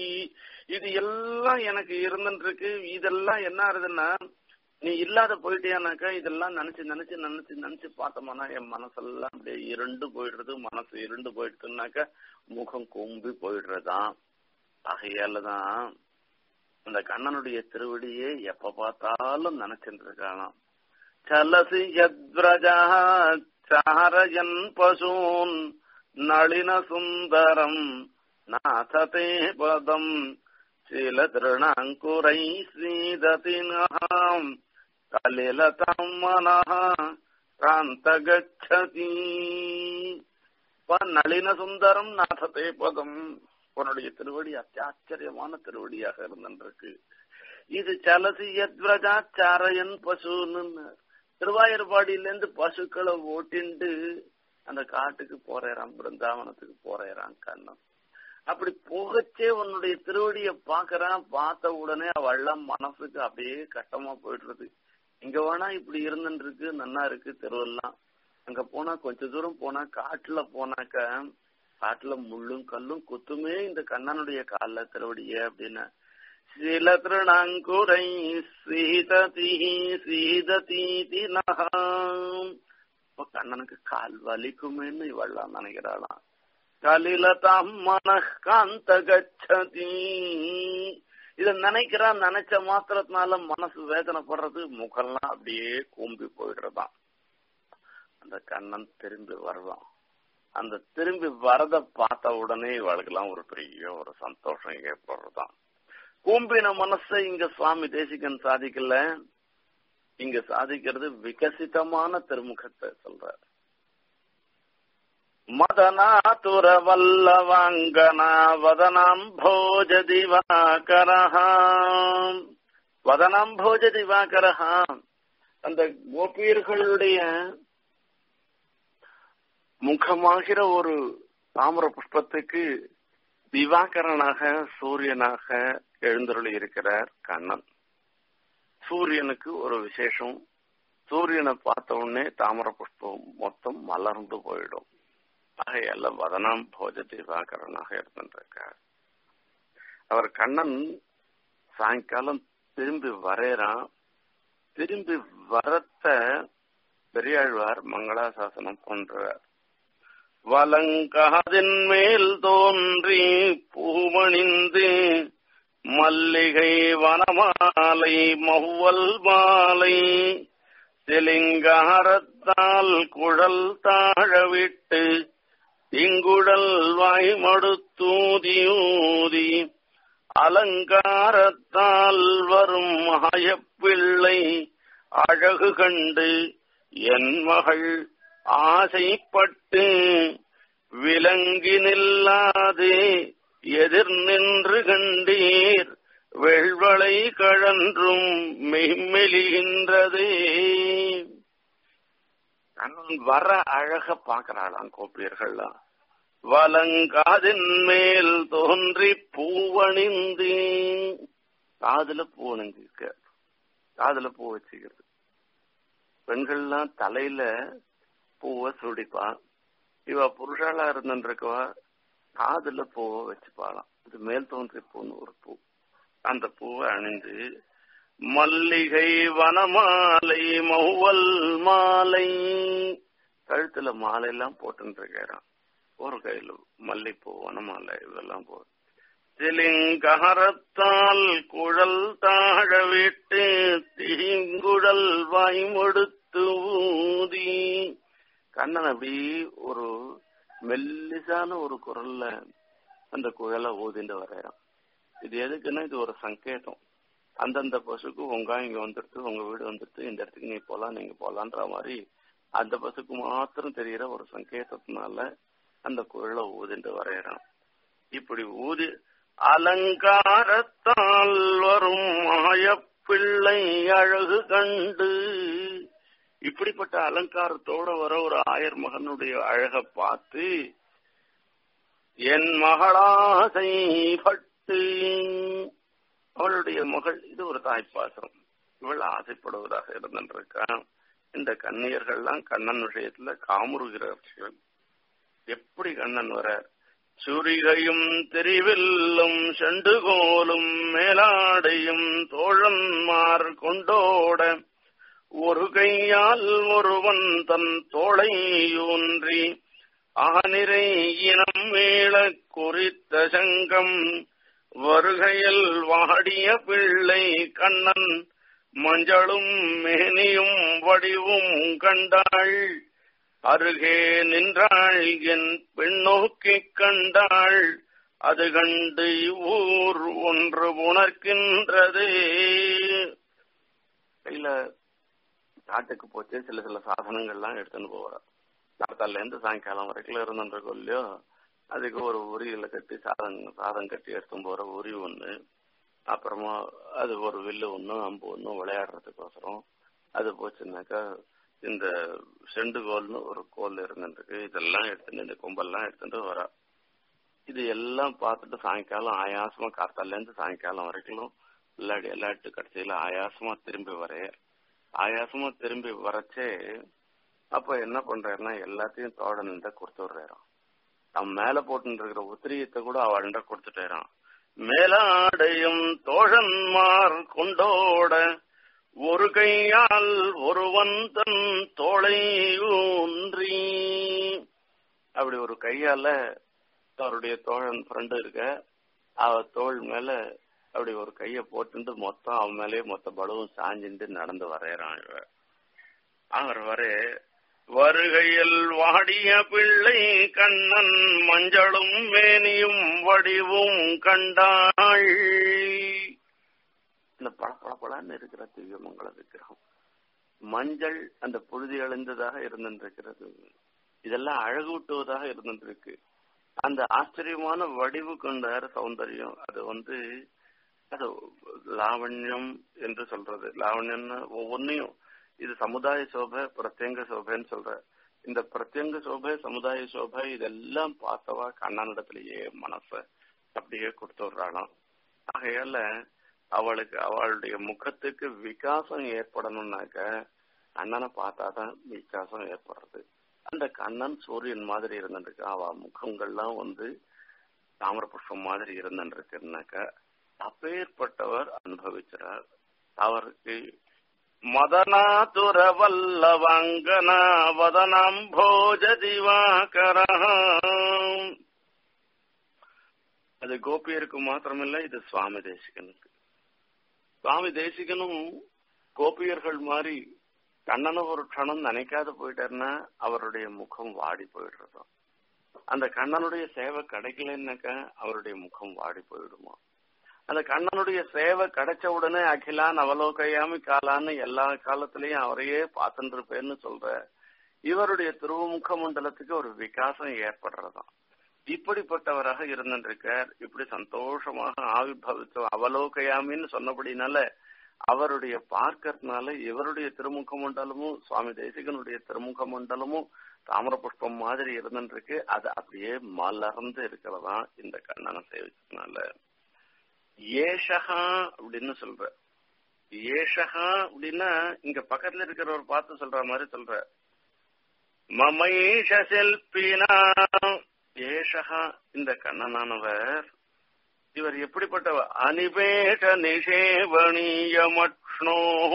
இது எல்லாம் எனக்கு இருந்துருக்கு இதெல்லாம் என்ன ஆகுதுன்னா நீ இல்லாத போயிட்டியானாக்கா இதெல்லாம் நினைச்சு நினைச்சு நினைச்சு நினைச்சு பார்த்தோம்னா என் மனசெல்லாம் அப்படியே இருண்டு போயிடுறது மனசு இருண்டு போயிடுதுனாக்கா முகம் கும்பி போயிடுறதுதான் ஆகையாலதான் அந்த கண்ணனுடைய திருவடியே எப்ப பார்த்தாலும் நினைச்சிட்டு இருக்கானாம் சலசி யத்ரஜா சாரயன் பசூன் நளின சுந்தரம் நாததே பதம் சில திருணாங்குரை ஸ்ரீததினாம் கலிலதம் மனஹ பிராந்தகச்சதி நளின சுந்தரம் நாததே பதம் உன்னுடைய திருவடி அத்தியாச்சரியமான திருவடியாக இருந்திருக்கு இது சலசி யத்வஜா சாரையன் பசுன்னு திருவாயூர்பாடியிலேருந்து பசுக்களை ஓட்டிண்டு அந்த காட்டுக்கு போறேறான் பிருந்தாவனத்துக்கு போறேறான் கண்ணன் அப்படி போகச்சே உன்னுடைய திருவடிய பாக்குறான் பார்த்த உடனே அவள்லாம் மனசுக்கு அப்படியே கஷ்டமா போயிடுறது இங்க வேணா இப்படி இருந்துட்டு இருக்கு நன்னா இருக்கு தெருவெல்லாம் அங்க போனா கொஞ்ச தூரம் போனா காட்டுல போனாக்க காட்டுல முள்ளும் கல்லும் குத்துமே இந்த கண்ணனுடைய கால திருவடிய அப்படின்னு சில திருணாங்குரை சீததி சீததீதி நகாம் அப்ப கண்ணனுக்கு கால் வலிக்குமேன்னு இவள்லாம் நினைக்கிறாளாம் கலிலதாம் மன காந்த கச்சதி இத நினைக்கிறா நினைச்ச மாத்திரத்தினால மனசு வேதனைப்படுறது முகம்லாம் அப்படியே கூம்பி போயிடுறதாம் அந்த கண்ணன் திரும்பி வருவான் அந்த திரும்பி வரத பார்த்த உடனே இவளுக்கெல்லாம் ஒரு பெரிய ஒரு சந்தோஷம் ஏற்படுறதாம் கூம்பின மனசை இங்க சுவாமி தேசிகன் சாதிக்கல இங்க சாதிக்கிறது விகசிதமான திருமுகத்தை சொல்றார் மதனாதுர வல்லவாங்கனா வதனாம் போஜ திவாகரஹா வதனாம் போஜ திவாகரஹா அந்த கோபியர்களுடைய முகமாகிற ஒரு தாமிர புஷ்பத்துக்கு திவாகரனாக சூரியனாக எழுந்தருளி இருக்கிறார் கண்ணன் சூரியனுக்கு ஒரு விசேஷம் சூரியனை பார்த்த உடனே தாமர புஷ்பம் மொத்தம் மலர்ந்து போயிடும் ஆகையால வதனாம் போஜ திவாகரனாக இருந்திருக்கார் அவர் கண்ணன் சாயங்காலம் திரும்பி வரையறான் திரும்பி வரத்த பெரியாழ்வார் மங்களாசாசனம் போன்றார் வலங்காதின் மேல் தோன்றி பூமணிந்து மல்லிகை வனமாலை மௌவல் மாலை தெலிங்காரத்தால் குழல் தாழவிட்டு இங்குழல் வாய்மடுத்தூதியூதி அலங்காரத்தால் வரும் மாயப்பிள்ளை அழகு கண்டு என் மகள் ஆசைப்பட்டு விலங்கி நில்லாது எதிர் நின்று கண்டீர் வெள்வளை கழன்றும் மெய்மெலிகின்றதே கண்ணன் வர அழக பாக்குறாளாம் கோப்பியர்கள்லாம் வலங்காதின் மேல் தோன்றி பூவணிந்து காதுல பூ அணிஞ்சிருக்க காதுல பூ வச்சுக்கிறது பெண்கள்லாம் தலையில பூவை சுடிப்பா இவ புருஷாலா இருந்துருக்கவா காதுல பூவை வச்சுப்பாளாம் இது மேல் தோன்றி பூன்னு ஒரு பூ அந்த பூவை அணிஞ்சு மல்லிகை வனமாலை மௌவல் மாலை கழுத்துல மாலை எல்லாம் போட்டு இருக்காராம் ஒரு கையில மல்லிப்பூ வனமாலை இதெல்லாம் போ சிலிங்கரத்தால் குழல் தாழ விட்டு தீங்குழல் வாய்மொடுத்து ஊதி கண்ணன் அப்படி ஒரு மெல்லிசான ஒரு குரல்ல அந்த குழலை ஊதிண்டு வரையறான் இது எதுக்குன்னா இது ஒரு சங்கேதம் அந்தந்த பசுக்கு உங்க இங்க வந்துடுத்து உங்க வீடு வந்துடுத்து இந்த இடத்துக்கு நீ போலாம் நீங்க போலான்ற மாதிரி அந்த பசுக்கு மாத்திரம் தெரியற ஒரு சங்கேதத்தினால அந்த குழலை ஊதிண்டு வரையறான் இப்படி ஊதி அலங்காரத்தால் வரும் மாயப்பிள்ளை அழகு கண்டு இப்படிப்பட்ட அலங்காரத்தோட வர ஒரு ஆயர் மகனுடைய அழக பார்த்து என் மகளாசை பட்டு அவளுடைய மகள் இது ஒரு தாய்ப்பாசம் இவள் ஆசைப்படுவதாக இருந்திருக்கான் இந்த கன்னியர்கள்லாம் கண்ணன் விஷயத்துல காமுறுகிறார்கள் எப்படி கண்ணன் வர சுரிகையும் தெரிவில்லும் செண்டுகோலும் மேலாடையும் தோழன்மார் கொண்டோட ஒரு கையால் ஒருவன் தன் தோளை ஊன்றி ஆனிரை இனம் மேள குறித்த சங்கம் வருகையில் வாடிய பிள்ளை கண்ணன் மஞ்சளும் மேனியும் வடிவும் கண்டாள் அருகே நின்றாள் என் பெண்ணோக்கி கண்டாள் அது கண்டு ஊர் ஒன்று உணர்கின்றது கையில காட்டுக்கு போச்சு சில சில சாதனங்கள்லாம் எடுத்துன்னு போவார் நாத்தால இருந்து சாயங்காலம் வரைக்கும் இருந்துருக்கோம் இல்லையோ அதுக்கு ஒரு உரியில கட்டி சாதம் சாதம் கட்டி எடுத்துன்னு போற உரி ஒண்ணு அப்புறமா அது ஒரு வில்லு ஒண்ணு அம்பு ஒண்ணு விளையாடுறதுக்கோசரம் அது போச்சுன்னாக்கா இந்த செண்டு கோல்னு ஒரு கோல் இருந்துருக்கு இதெல்லாம் எடுத்துட்டு இந்த கும்பல்லாம் எடுத்துட்டு வரா இது எல்லாம் பார்த்துட்டு சாயங்காலம் ஆயாசமா காத்தால இருந்து சாயங்காலம் வரைக்கும் விளையாடி விளையாட்டு கடைசியில ஆயாசமா திரும்பி வரைய ஆயாசமா திரும்பி வரச்சே அப்ப என்ன பண்றாருன்னா எல்லாத்தையும் தோழன் கொடுத்து விடுறாராம் அவன் மேல போட்டு இருக்கிற உத்திரியத்தை கூட அவள்கிட்ட கொடுத்துட்டாரான் மேலாடையும் தோழன்மார் கொண்டோட ஒரு கையால் ஒருவன் தன் தோளை ஊன்றி அப்படி ஒரு கையால அவருடைய தோழன் ஃப்ரெண்டு இருக்க அவ தோள் மேல அப்படி ஒரு கைய போட்டுட்டு மொத்தம் அவன் மேலேயே மொத்த பலவும் சாஞ்சிட்டு நடந்து வரையறான் இவ அவர் வர வருகையில் வாடிய பிள்ளை கண்ணன் மஞ்சளும் மேனியும் வடிவும் கண்டாள் இந்த பளபளபளன்னு இருக்கிற திவ்யமங்கல விக்கிரகம் மஞ்சள் அந்த புழுதி அழிந்ததாக இருந்திருக்கிறது இதெல்லாம் அழகூட்டுவதாக இருந்திருக்கு அந்த ஆச்சரியமான வடிவு கொண்ட சௌந்தரியம் அது வந்து அது லாவண்யம் என்று சொல்றது லாவண்யம்னு ஒவ்வொன்னையும் இது சமுதாய சோபை பிரத்யங்க சோபைன்னு சொல்ற இந்த பிரத்யங்க சோபை சமுதாய சோபை இதெல்லாம் பார்த்தவா கண்ணனிடத்திலேயே மனச அப்படியே கொடுத்து விடுறாளாம் ஆகையால அவளுக்கு அவளுடைய முகத்துக்கு விகாசம் ஏற்படணும்னாக்க கண்ணனை பார்த்தாதான் விகாசம் ஏற்படுறது அந்த கண்ணன் சூரியன் மாதிரி இருந்துருக்கு அவ முகங்கள்லாம் வந்து தாமர புஷ்பம் மாதிரி இருந்துருக்குனாக்க அப்பேற்பட்டவர் அனுபவிக்கிறார் அவருக்கு மதனாதுர வல்லவங்கனா வதனம் போஜ திவாகர அது கோபியருக்கு மாத்திரமில்ல இது சுவாமி தேசிகனுக்கு சுவாமி தேசிகனும் கோபியர்கள் மாதிரி கண்ணனை ஒரு க்ஷணம் நினைக்காத போயிட்டாருன்னா அவருடைய முகம் வாடி போயிடுறதும் அந்த கண்ணனுடைய சேவை கிடைக்கலன்னாக்கா அவருடைய முகம் வாடி போயிடுமா அந்த கண்ணனுடைய சேவை கிடைச்ச உடனே அகிலான் அவலோகையாமி காலான்னு எல்லா காலத்திலயும் அவரையே பார்த்துட்டு இருப்பேன்னு சொல்ற இவருடைய திருவுமுக மண்டலத்துக்கு ஒரு விகாசம் ஏற்படுறதாம் இப்படிப்பட்டவராக இருந்திருக்கார் இப்படி சந்தோஷமாக ஆவிர்வவித்த அவலோகையாமின்னு சொன்னபடினால அவருடைய பார்க்கறதுனால இவருடைய திருமுக மண்டலமும் சுவாமி தேசிகனுடைய திருமுக மண்டலமும் தாமர புஷ்பம் மாதிரி இருந்துருக்கு அது அப்படியே மலர்ந்து இருக்கிறதா இந்த கண்ணனை சேவிச்சதுனால ஏஷகா அப்படின்னு சொல்ற ஏஷகா அப்படின்னா இங்க பக்கத்துல இருக்கிறவர் பார்த்து சொல்ற மாதிரி சொல்ற மமைஷ செல்பினா ஏஷகா இந்த கண்ணனானவர் இவர் எப்படிப்பட்டவர் அனிபேஷ நிஷேவணீயமக்ஷ்ணோ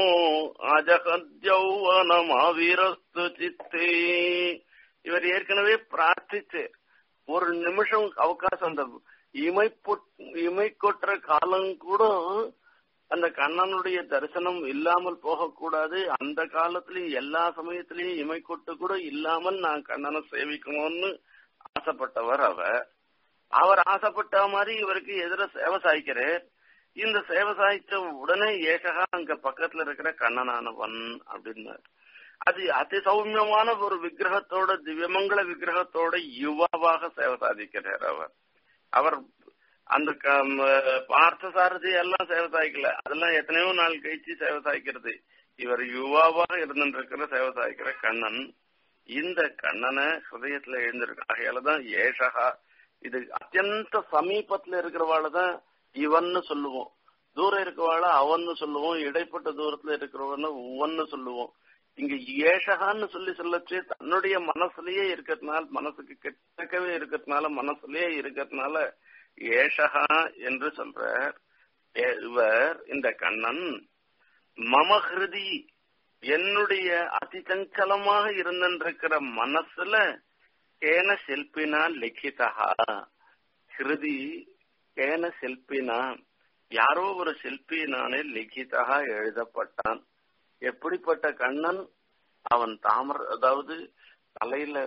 அஜகத்யௌவனம் அவிரஸ்து சித்தே இவர் ஏற்கனவே பிரார்த்திச்சு ஒரு நிமிஷம் அவகாசம் அந்த இமை இமை கொட்டுற காலம் கூட அந்த கண்ணனுடைய தரிசனம் இல்லாமல் போகக்கூடாது அந்த காலத்திலயும் எல்லா சமயத்திலயும் இமை கொட்டு கூட இல்லாமல் நான் கண்ணனை சேவிக்கணும்னு ஆசைப்பட்டவர் அவர் அவர் ஆசைப்பட்ட மாதிரி இவருக்கு எதிர சேவை சாய்க்கிறார் இந்த சேவை சாய்ச்ச உடனே ஏகா அங்க பக்கத்துல இருக்கிற கண்ணனானவன் அப்படின்னார் அது அதி சௌமியமான ஒரு விக்கிரகத்தோட திவ்யமங்கல விக்கிரகத்தோட யுவாவாக சேவை சாதிக்கிறார் அவர் அவர் அந்த பார்த்த சாரதி எல்லாம் சேவை சாய்க்கல அதெல்லாம் எத்தனையோ நாள் கழிச்சு சேவை சாய்க்கிறது இவர் யுவாவாக இருந்துருக்கிற சேவை சாய்க்கிற கண்ணன் இந்த கண்ணனை ஹிருதயத்துல எழுந்திருக்கு ஆகையாலதான் ஏஷகா இது அத்தியந்த சமீபத்துல இருக்கிறவாள் தான் இவன்னு சொல்லுவோம் தூரம் இருக்கிறவாள அவன்னு சொல்லுவோம் இடைப்பட்ட தூரத்துல இருக்கிறவன்னு உவன்னு சொல்லுவோம் இங்க ஏஷகான்னு சொல்லி சொல்லச்சு தன்னுடைய மனசுலயே இருக்கிறதுனால மனசுக்கு கெட்டக்கவே இருக்கிறதுனால மனசுலயே இருக்கிறதுனால ஏஷகா என்று சொல்ற இவர் இந்த கண்ணன் மமஹிருதி என்னுடைய அதி சஞ்சலமாக இருந்திருக்கிற மனசுல கேன சிற்பினா லிখিதா ஹிருதி கேன சிற்பினா யாரோ ஒரு சிற்பினானே லிখিதா எழுதப்பட்டான் எப்படிப்பட்ட கண்ணன் அவன் தாமர அதாவது தலையில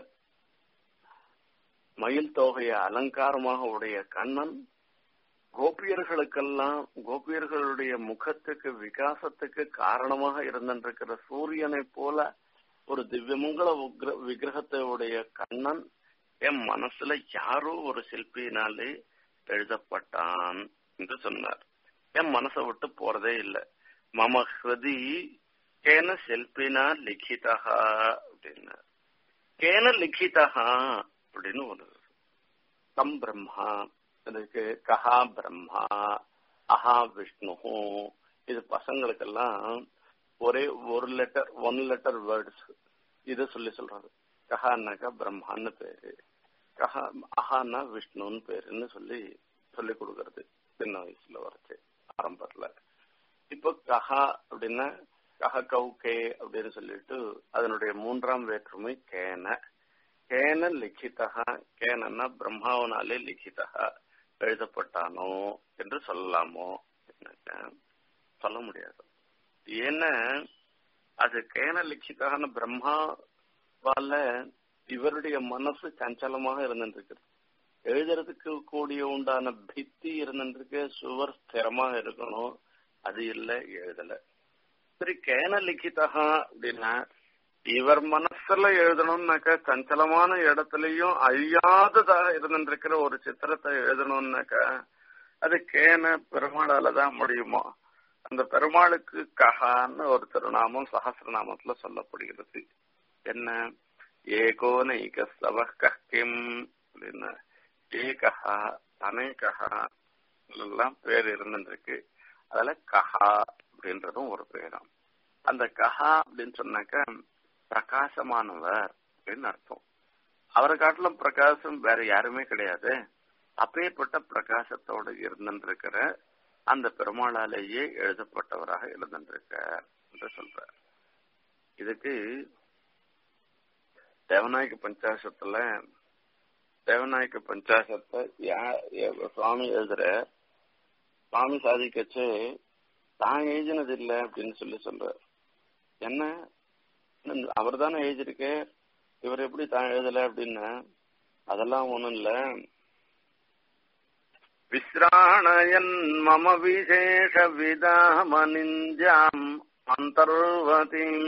மயில் தொகைய அலங்காரமாக உடைய கண்ணன் கோபியர்களுக்கெல்லாம் கோபியர்களுடைய முகத்துக்கு விகாசத்துக்கு காரணமாக இருந்திருக்கிற சூரியனை போல ஒரு திவ்யமங்கல விக்கிரகத்தை உடைய கண்ணன் என் மனசுல யாரோ ஒரு சிற்பியினாலே எழுதப்பட்டான் என்று சொன்னார் என் மனசை விட்டு போறதே இல்லை மம ஹிருதி கேன சிற்பினா லிখিதா அப்படின்னார் கேன லிখিதா அப்படின்னு ஒரு கம் பிரம்மா அதுக்கு கஹா பிரம்மா அஹா விஷ்ணு இது பசங்களுக்கெல்லாம் ஒரே ஒரு லெட்டர் ஒன் லெட்டர் வேர்ட்ஸ் இது சொல்லி சொல்றது கஹான்னாக்கா பிரம்மான்னு பேரு கஹா அஹான்னா விஷ்ணுன்னு பேருன்னு சொல்லி சொல்லி கொடுக்கறது சின்ன வயசுல வரைச்சு ஆரம்பத்துல இப்போ கஹா அப்படின்னா கஹ கௌகே அப்படின்னு சொல்லிட்டு அதனுடைய மூன்றாம் வேற்றுமை கேன கேன லிখিதா கேனன்னா பிரம்மாவனாலே லிখিதா எழுதப்பட்டானோ என்று சொல்லலாமோ சொல்ல முடியாது ஏன்னா அது கேன லிখিதான பிரம்மாவால இவருடைய மனசு சஞ்சலமாக இருந்துருக்கு எழுதுறதுக்கு கூடிய உண்டான பித்தி இருந்துருக்கு சுவர் ஸ்திரமாக இருக்கணும் அது இல்ல எழுதல சரி கேன லிখিதா அப்படின்னா இவர் மனசுல எழுதணும்னாக்கா சஞ்சலமான இடத்துலயும் அழியாததாக இருந்துருக்கிற ஒரு சித்திரத்தை எழுதணும்னாக்கா அது கேன பெருமாளால தான் முடியுமா அந்த பெருமாளுக்கு கஹான்னு ஒரு திருநாமம் சகசிரநாமத்துல சொல்லப்படுகிறது என்ன ஏகோனைக சவ கிம் அப்படின்னு ஏகஹா அநேகஹா எல்லாம் பேர் இருந்துருக்கு அதுல கஹா அப்படின்றதும் ஒரு பேராம் அந்த கஹா அப்படின்னு சொன்னாக்க பிரகாசமானவர் அப்படின்னு அர்த்தம் அவரை காட்டிலும் பிரகாசம் வேற யாருமே கிடையாது அப்பேற்பட்ட பிரகாசத்தோடு இருந்திருக்கிற அந்த பெருமாளாலேயே எழுதப்பட்டவராக இருந்திருக்கார் என்று சொல்றார் இதுக்கு தேவநாயக பஞ்சாசத்துல தேவநாயக பஞ்சாசத்தை சுவாமி எழுதுற சுவாமி சாதிக்கச்சு தான் எழுதினது இல்லை அப்படின்னு சொல்லி சொல்ற என்ன அவர் தானே எழுதியிருக்கு இவர் எப்படி தான் எழுதல அப்படின்னு அதெல்லாம் ஒண்ணும் இல்ல விஸ்ராணயன் மம விசேஷ விதாமனிஞ்சாம் அந்தர்வதிம்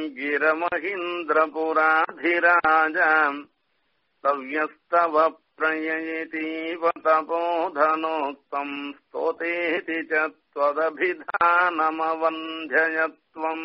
கிரமஹிந்திரபுராதிராஜாம் तव्यस्तव प्रययतीव तपोधनोक्तम् स्तोतेति च त्वदभिधानमवन्ध्ययत्वम्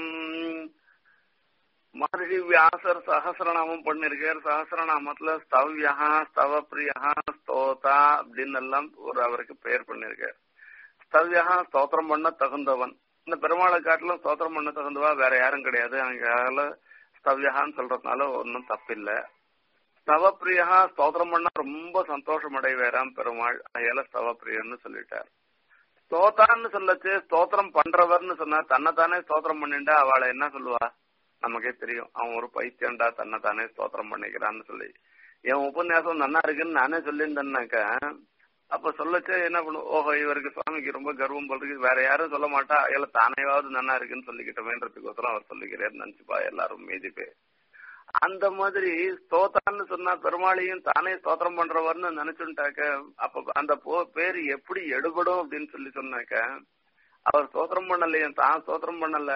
மகர்ஷி வியாசர் சகசிரநாமம் பண்ணிருக்கார் சகசிரநாமத்துல ஸ்தவ்யா ஸ்தவ பிரியா ஸ்தோதா அப்படின்னு எல்லாம் ஒரு அவருக்கு பெயர் பண்ணிருக்கார் ஸ்தவ்யா ஸ்தோத்திரம் பண்ண தகுந்தவன் இந்த பெருமாளை காட்டிலும் ஸ்தோத்திரம் பண்ண தகுந்தவா வேற யாரும் கிடையாது அங்க ஸ்தவ்யான்னு சொல்றதுனால ஒன்னும் தப்பில்லை ஸ்தவப்பிரியா ஸ்தோத்திரம் பண்ணா ரொம்ப சந்தோஷம் அடைவேராம் பெருமாள் அதையால ஸ்தவப்பிரியன்னு சொல்லிட்டார் ஸ்தோத்தான்னு சொல்லச்சு ஸ்தோத்திரம் பண்றவர்னு சொன்னா தன்னைத்தானே ஸ்தோத்திரம் பண்ணிண்டா அவளை என்ன சொல்லுவா நமக்கே தெரியும் அவன் ஒரு பைத்தியம்டா தன்னைத்தானே ஸ்தோத்திரம் பண்ணிக்கிறான்னு சொல்லி என் உபன்யாசம் நன்னா இருக்குன்னு நானே சொல்லியிருந்தேன்னாக்க அப்ப சொல்லச்சே என்ன பண்ணும் ஓஹோ இவருக்கு சுவாமிக்கு ரொம்ப கர்வம் போடுறது வேற யாரும் சொல்ல மாட்டா இல்ல தானேவாவது நன்னா இருக்குன்னு சொல்லிக்கிட்டோமேன்றதுக்கோசரம் அவர் சொல்லிக்கிறேன்னு நினைச்சுப்பா எல்லாரும் மீதி பேர் அந்த மாதிரி ஸ்தோத்தான்னு சொன்னா பெருமாளையும் தானே ஸ்தோத்திரம் பண்றவர்னு நினைச்சுட்டாக்க அப்ப அந்த பேர் எப்படி எடுபடும் அப்படின்னு சொல்லி சொன்னாக்க அவர் ஸ்தோத்திரம் பண்ணலையே தான் ஸ்தோத்திரம் பண்ணல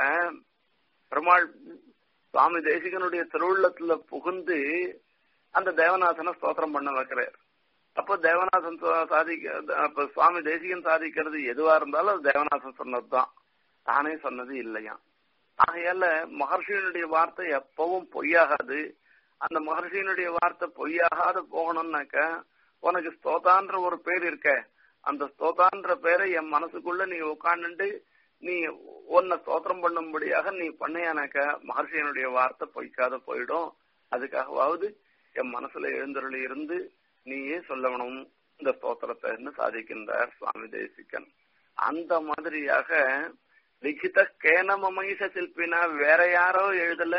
பெருமாள் சுவாமி தேசிகனுடைய திருவுள்ளத்துல புகுந்து அந்த தேவநாதனை ஸ்தோத்திரம் பண்ண வைக்கிறார் அப்போ தேவநாதன் சாதிக்க அப்ப சுவாமி தேசிகன் சாதிக்கிறது எதுவா இருந்தாலும் அது தேவநாதன் சொன்னதுதான் தானே சொன்னது இல்லையா ஆகையால மகர்ஷியினுடைய வார்த்தை எப்பவும் பொய்யாகாது அந்த மகர்ஷியினுடைய வார்த்தை பொய்யாகாத போகணும்னாக்க உனக்கு ஸ்தோதான்ற ஒரு பேர் இருக்க அந்த ஸ்தோதான்ற பேரை என் மனசுக்குள்ள நீ உட்காந்துட்டு நீ உன்னை ஸ்தோத்திரம் பண்ணும்படியாக நீ பண்ணையானாக்க மகர்ஷியனுடைய வார்த்தை பொய்க்காத போயிடும் அதுக்காகவாவது என் மனசுல எழுந்தருளி இருந்து நீயே சொல்லணும் இந்த ஸ்தோத்திரத்தை சாதிக்கின்றார் சுவாமி தேசிகன் அந்த மாதிரியாக லிখিத கேனமமைச சிற்பினா வேற யாரோ எழுதல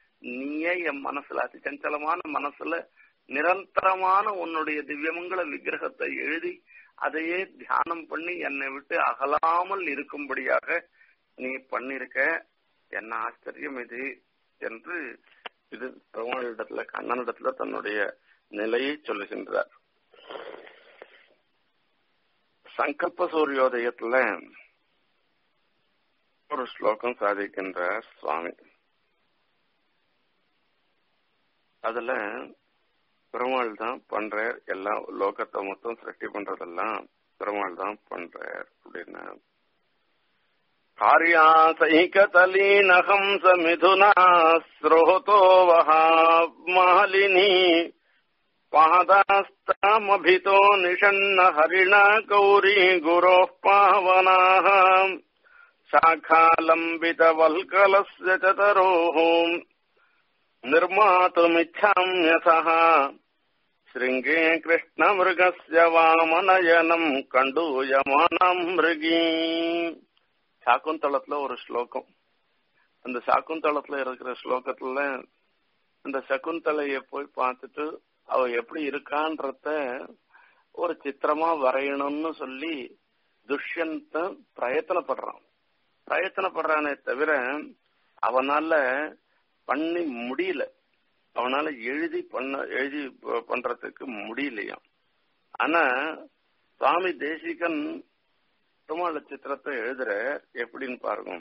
நீயே என் மனசுல அதி சஞ்சலமான மனசுல நிரந்தரமான உன்னுடைய திவ்யமங்கல விக்கிரகத்தை எழுதி அதையே தியானம் பண்ணி என்னை விட்டு அகலாமல் இருக்கும்படியாக நீ பண்ணிருக்க என்ன ஆச்சரியம் இது என்று இது பெருமாளிடத்துல கண்ணனிடத்துல தன்னுடைய நிலையை சொல்லுகின்றார் சங்கல்ப சூரியோதயத்துல ஒரு ஸ்லோகம் சாதிக்கின்றார் சுவாமி அதுல பெருமாள் தான் பண்றார் எல்லாம் லோகத்தை மொத்தம் சிருஷ்டி பண்றதெல்லாம் பெருமாள் தான் பண்றார் அப்படின்னு कार्यासैकतलीनहंस मिथुना स्रोतो वहा मालिनी पादास्तामभितो निषण्ण हरिणा गौरी गुरोः पावनाः शाखालम्बितवल्कलस्य चतरोः निर्मातुमिच्छाम्यथः शृङ्गे कृष्णमृगस्य वामनयनम् कण्डूयमानम् मृगी சாக்குந்தளத்துல ஒரு ஸ்லோகம் அந்த சாக்குந்தளத்துல இருக்கிற ஸ்லோகத்துல அந்த சகுந்தலைய போய் பார்த்துட்டு அவ எப்படி இருக்கான்றத ஒரு சித்திரமா வரையணும்னு சொல்லி துஷ்யந்த பிரயத்தனப்படுறான் பிரயத்தனப்படுறானே தவிர அவனால பண்ணி முடியல அவனால எழுதி பண்ண எழுதி பண்றதுக்கு முடியலையாம் ஆனா சுவாமி தேசிகன் பெருமாள் சித்திரத்தை எழுதுற எப்படின்னு பாருங்க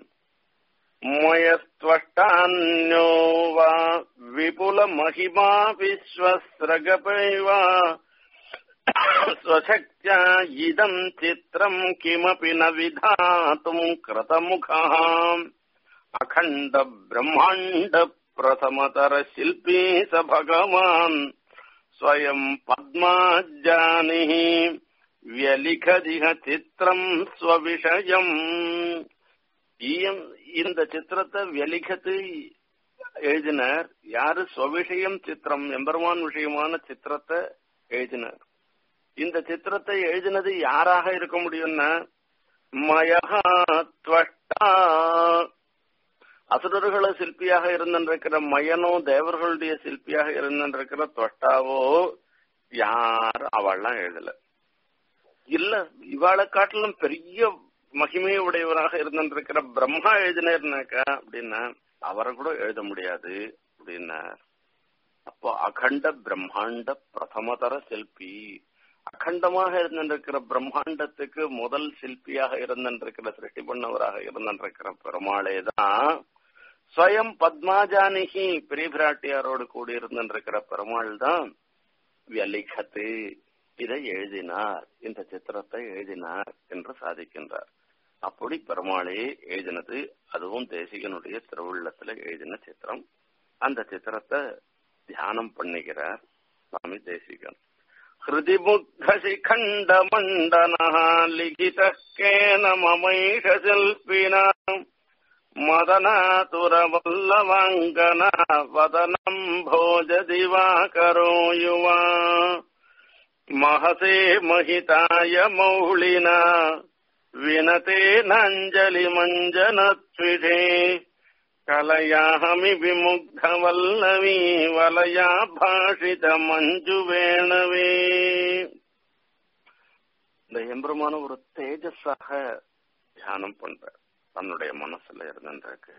மயஸ்துவஷ்டான்யோ வா விபுல மகிமா விஸ்வஸ்ரகபைவா स्वशक्त्या इदम् चित्रम् किमपि न विधातुम् कृतमुखः अखण्ड ब्रह्माण्ड प्रथमतर शिल्पी स भगवान् स्वयम् पद्माजानिः व्यलिखदिह சித்திரம் ஸ்வவிஷயம் இந்த சித்திரத்தை வெளிகத்து எழுதினார் யாரு ஸ்வவிஷயம் சித்திரம் எம்பெருமான் விஷயமான சித்திரத்தை எழுதினார் இந்த சித்திரத்தை எழுதினது யாராக இருக்க முடியும்னா மயகா அசுரர்கள சிற்பியாக இருந்திருக்கிற மயனோ தேவர்களுடைய சிற்பியாக இருந்திருக்கிற தொஷ்டாவோ யார் அவள்லாம் எழுதல இல்ல இவாளை காட்டிலும் பெரிய மகிமை உடையவராக இருந்திருக்கிற பிரம்மா எழுதினார்னாக்கா அப்படின்னா அவரை கூட எழுத முடியாது அப்படின்னார் அப்போ அகண்ட பிரம்மாண்ட பிரதமதர சிற்பி அகண்டமாக இருந்திருக்கிற பிரம்மாண்டத்துக்கு முதல் சிற்பியாக இருந்திருக்கிற சிருஷ்டி பண்ணவராக இருந்திருக்கிற பெருமாளே தான் ஸ்வயம் பத்மாஜானிகி பெரிய பிராட்டியாரோடு கூடி இருந்திருக்கிற பெருமாள் தான் வியலிகத்து இதை எழுதினார் இந்த சித்திரத்தை எழுதினார் என்று சாதிக்கின்றார் அப்படி பெருமாளே எழுதினது அதுவும் தேசிகனுடைய திருவுள்ளத்துல எழுதின சித்திரம் அந்த சித்திரத்தை தியானம் பண்ணுகிறார் சுவாமி தேசிகன் हृदि बुद्धशिखण्डमण्डनः लिखितः केन ममैष शिल्पिना मदनातुरवल्लवाङ्गना वदनम् भोज दिवाकरो युवा महसे महिताय मौलिना विनतेनाञ्जलिमञ्जनत्विषे கலையாமி விமுக்தவல்லவி வலயா பாஷித மஞ்சுவேணவே இந்த எம்பெருமான ஒரு தேஜஸாக தியானம் பண்ற தன்னுடைய மனசுல இருந்திருக்கு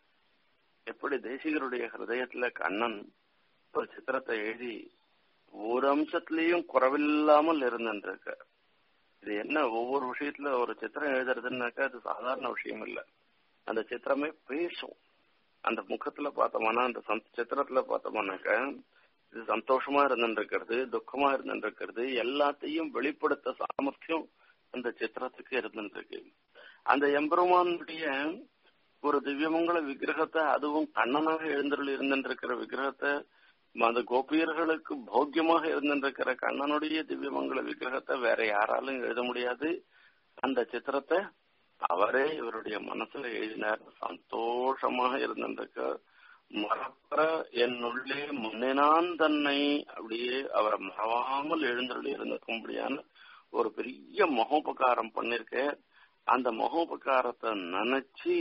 எப்படி தேசிகருடைய ஹிருதயத்துல கண்ணன் ஒரு சித்திரத்தை எழுதி ஒரு அம்சத்திலையும் குறவில்லாமல் இருந்திருக்க இது என்ன ஒவ்வொரு விஷயத்துல ஒரு சித்திரம் எழுதுறதுன்னாக்கா அது சாதாரண விஷயம் இல்லை அந்த சித்திரமே பேசும் அந்த முகத்துல பார்த்தோம்னா அந்த சித்திரத்துல பார்த்தோம்னாக்க இது சந்தோஷமா இருந்துருக்கிறது துக்கமா இருந்துருக்கிறது எல்லாத்தையும் வெளிப்படுத்த சாமர்த்தியம் அந்த சித்திரத்துக்கு இருந்துருக்கு அந்த எம்பெருமானுடைய ஒரு திவ்யமங்கல விக்கிரகத்தை அதுவும் கண்ணனாக எழுந்தருள் இருந்திருக்கிற விக்கிரகத்தை அந்த கோபியர்களுக்கு போக்கியமாக இருந்திருக்கிற கண்ணனுடைய திவ்யமங்கல விக்கிரகத்தை வேற யாராலும் எழுத முடியாது அந்த சித்திரத்தை அவரே இவருடைய மனசுல எழுதினார் சந்தோஷமாக இருந்திருக்க மறப்பற என்னுள்ளே முன்னினான் தன்னை அப்படியே அவரை மறவாமல் எழுந்தருள் இருந்திருக்கும்படியான ஒரு பெரிய மகோபகாரம் பண்ணிருக்க அந்த மகோபகாரத்தை நினைச்சு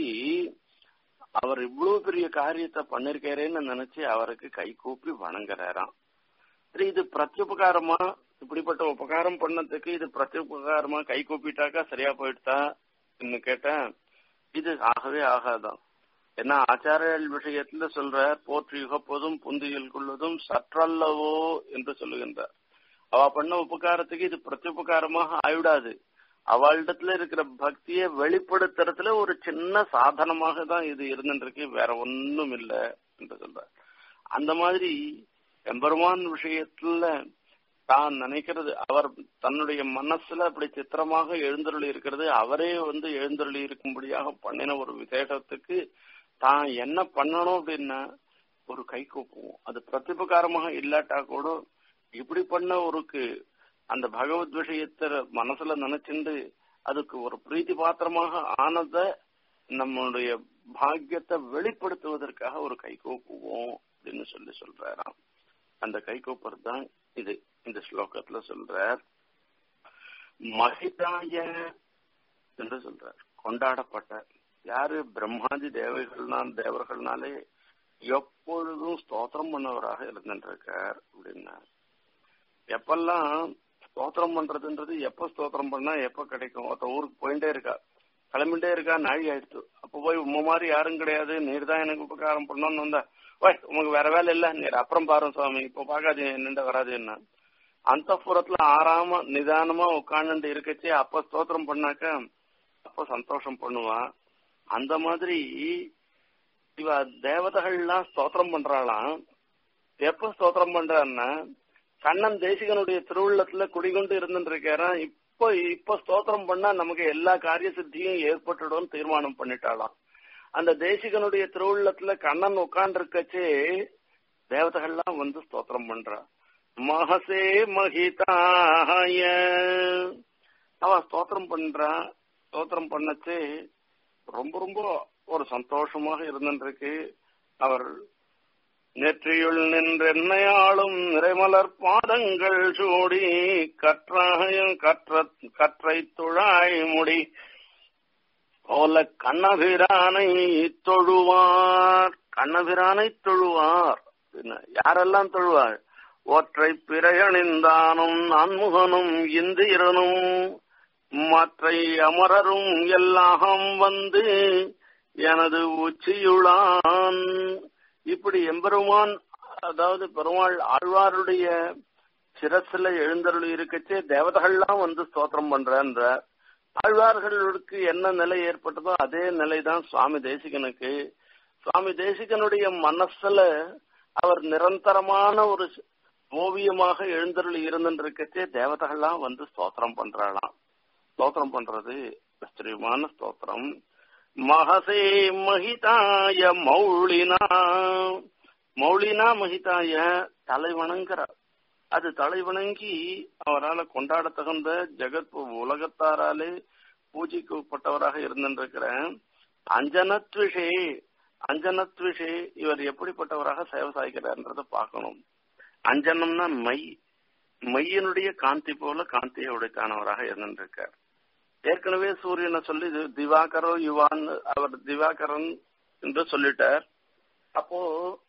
அவர் இவ்வளவு பெரிய காரியத்தை பண்ணிருக்காரேன்னு நினைச்சு அவருக்கு கை கூப்பி வணங்குறாராம் சரி இது பிரத்யுபகாரமா இப்படிப்பட்ட உபகாரம் பண்ணதுக்கு இது பிரத்யுபகாரமா கை கூப்பிட்டாக்கா சரியா போயிடுதா கேட்டேன் இது ஆகவே ஆகாதான் ஏன்னா ஆச்சாரியல் விஷயத்துல சொல்ற போற்று யுகப்போதும் புந்தியில் கொள்வதும் சற்றல்லவோ என்று சொல்லுகின்றார் அவ பண்ண உபகாரத்துக்கு இது பிரத்யுபகாரமாக ஆயிடாது அவளிடத்துல இருக்கிற பக்தியை வெளிப்படுத்துறதுல ஒரு சின்ன சாதனமாக தான் இது இருந்துருக்கு வேற ஒன்னும் இல்ல என்று சொல்றார் அந்த மாதிரி எம்பெருமான் விஷயத்துல தான் நினைக்கிறது அவர் தன்னுடைய மனசுல அப்படி சித்திரமாக எழுந்தருளி இருக்கிறது அவரே வந்து எழுந்தருளி இருக்கும்படியாக பண்ணின ஒரு விசேஷத்துக்கு தான் என்ன பண்ணணும் அப்படின்னா ஒரு கை கூப்புவோம் அது பிரதிபகாரமாக இல்லாட்டா கூட இப்படி பண்ண ஒருக்கு அந்த பகவத் விஷயத்தை மனசுல நினைச்சுண்டு அதுக்கு ஒரு பிரீத்தி பாத்திரமாக ஆனத நம்மளுடைய பாக்கியத்தை வெளிப்படுத்துவதற்காக ஒரு கை கூப்புவோம் அப்படின்னு சொல்லி சொல்றாராம் அந்த கை கூப்பர் தான் இது இந்த ஸ்லோகத்துல சொல்றார் மகிதாய என்று சொல்றார் கொண்டாடப்பட்ட யாரு பிரம்மாதி தேவைகள்னால் தேவர்கள்னாலே எப்பொழுதும் ஸ்தோத்திரம் பண்ணவராக இருந்துருக்கார் அப்படின்னா எப்பெல்லாம் ஸ்தோத்திரம் பண்றதுன்றது எப்ப ஸ்தோத்திரம் பண்ணா எப்ப கிடைக்கும் ஒருத்த ஊருக்கு போயிட்டே இருக்கா கிளம்பிட்டே இருக்கா நாழி ஆயிடுச்சு அப்ப போய் உம்ம மாதிரி யாரும் கிடையாது நீர் தான் எனக்கு உபகாரம் பண்ணணும்னு வந்தா ஓய் உமக்கு வேற வேலை இல்ல நீர் அப்புறம் பாரு சுவாமி இப்ப பாக்காதீங்க என்னண்ட வராது என்ன அந்த புறத்துல ஆறாம நிதானமா உட்காந்துட்டு இருக்கச்சே அப்ப ஸ்தோத்திரம் பண்ணாக்க அப்ப சந்தோஷம் பண்ணுவா அந்த மாதிரி இவ தேவதைகள்லாம் ஸ்தோத்திரம் பண்றாளாம் எப்ப ஸ்தோத்திரம் பண்றான்னா கண்ணன் தேசிகனுடைய திருவுள்ளத்துல குடிகொண்டு இருந்துருக்காராம் இப்போ இப்ப ஸ்தோத்திரம் பண்ணா நமக்கு எல்லா காரிய சித்தியும் ஏற்பட்டுடும் தீர்மானம் பண்ணிட்டாளாம் அந்த தேசிகனுடைய திருவுள்ளத்துல கண்ணன் உட்கார்ந்துருக்கச்சே தேவதைகள்லாம் வந்து ஸ்தோத்திரம் பண்றா மகசே மகிதாய அவ ஸ்தோத்திரம் பண்றா ஸ்தோத்திரம் பண்ணச்சே ரொம்ப ரொம்ப ஒரு சந்தோஷமாக இருந்துருக்கு அவர் நெற்றியுள் நின்றென்னையாளும் நிறைமலர் பாதங்கள் சூடி கற்றாய கற்ற கற்றை துழாய் முடி போல கண்ணபிரானை தொழுவார் கண்ணபிரானை தொழுவார் யாரெல்லாம் தொழுவார் ஒற்றை பிறையணிந்தானும் நான்முகனும் இந்திரனும் மற்றை அமரரும் எல்லாம் வந்து எனது உச்சியுளான் இப்படி எம்பெருமான் அதாவது பெருமாள் ஆழ்வாருடைய சிரசுல எழுந்தருள் இருக்கச்சே தேவதைகள்லாம் வந்து ஸ்தோத்திரம் பண்றன்ற ஆழ்வார்களுக்கு என்ன நிலை ஏற்பட்டதோ அதே நிலைதான் சுவாமி தேசிகனுக்கு சுவாமி தேசிகனுடைய மனசுல அவர் நிரந்தரமான ஒரு ஓவியமாக எழுந்தருள் இருந்துருக்கச்சே தேவதைகள்லாம் வந்து ஸ்தோத்திரம் பண்றாளாம் ஸ்தோத்திரம் பண்றது ஆச்சரியமான ஸ்தோத்திரம் மகசே மகிதாய மௌளினா மௌளினா மகிதாய தலை வணங்குறார் அது தலை வணங்கி அவரால் கொண்டாட தகுந்த ஜெகத் உலகத்தாராலே பூஜிக்கப்பட்டவராக இருந்திருக்கிற அஞ்சனத்விஷே அஞ்சனத்விஷே இவர் எப்படிப்பட்டவராக சேவை சாய்க்கிறார்ன்றத பார்க்கணும் அஞ்சனம்னா மை மையனுடைய காந்தி போல காந்தியை உடைத்தானவராக இருந்திருக்கார் ஏற்கனவே சூரியனை சொல்லி திவாகரோ யுவான் அவர் திவாகரன் என்று சொல்லிட்டார் அப்போ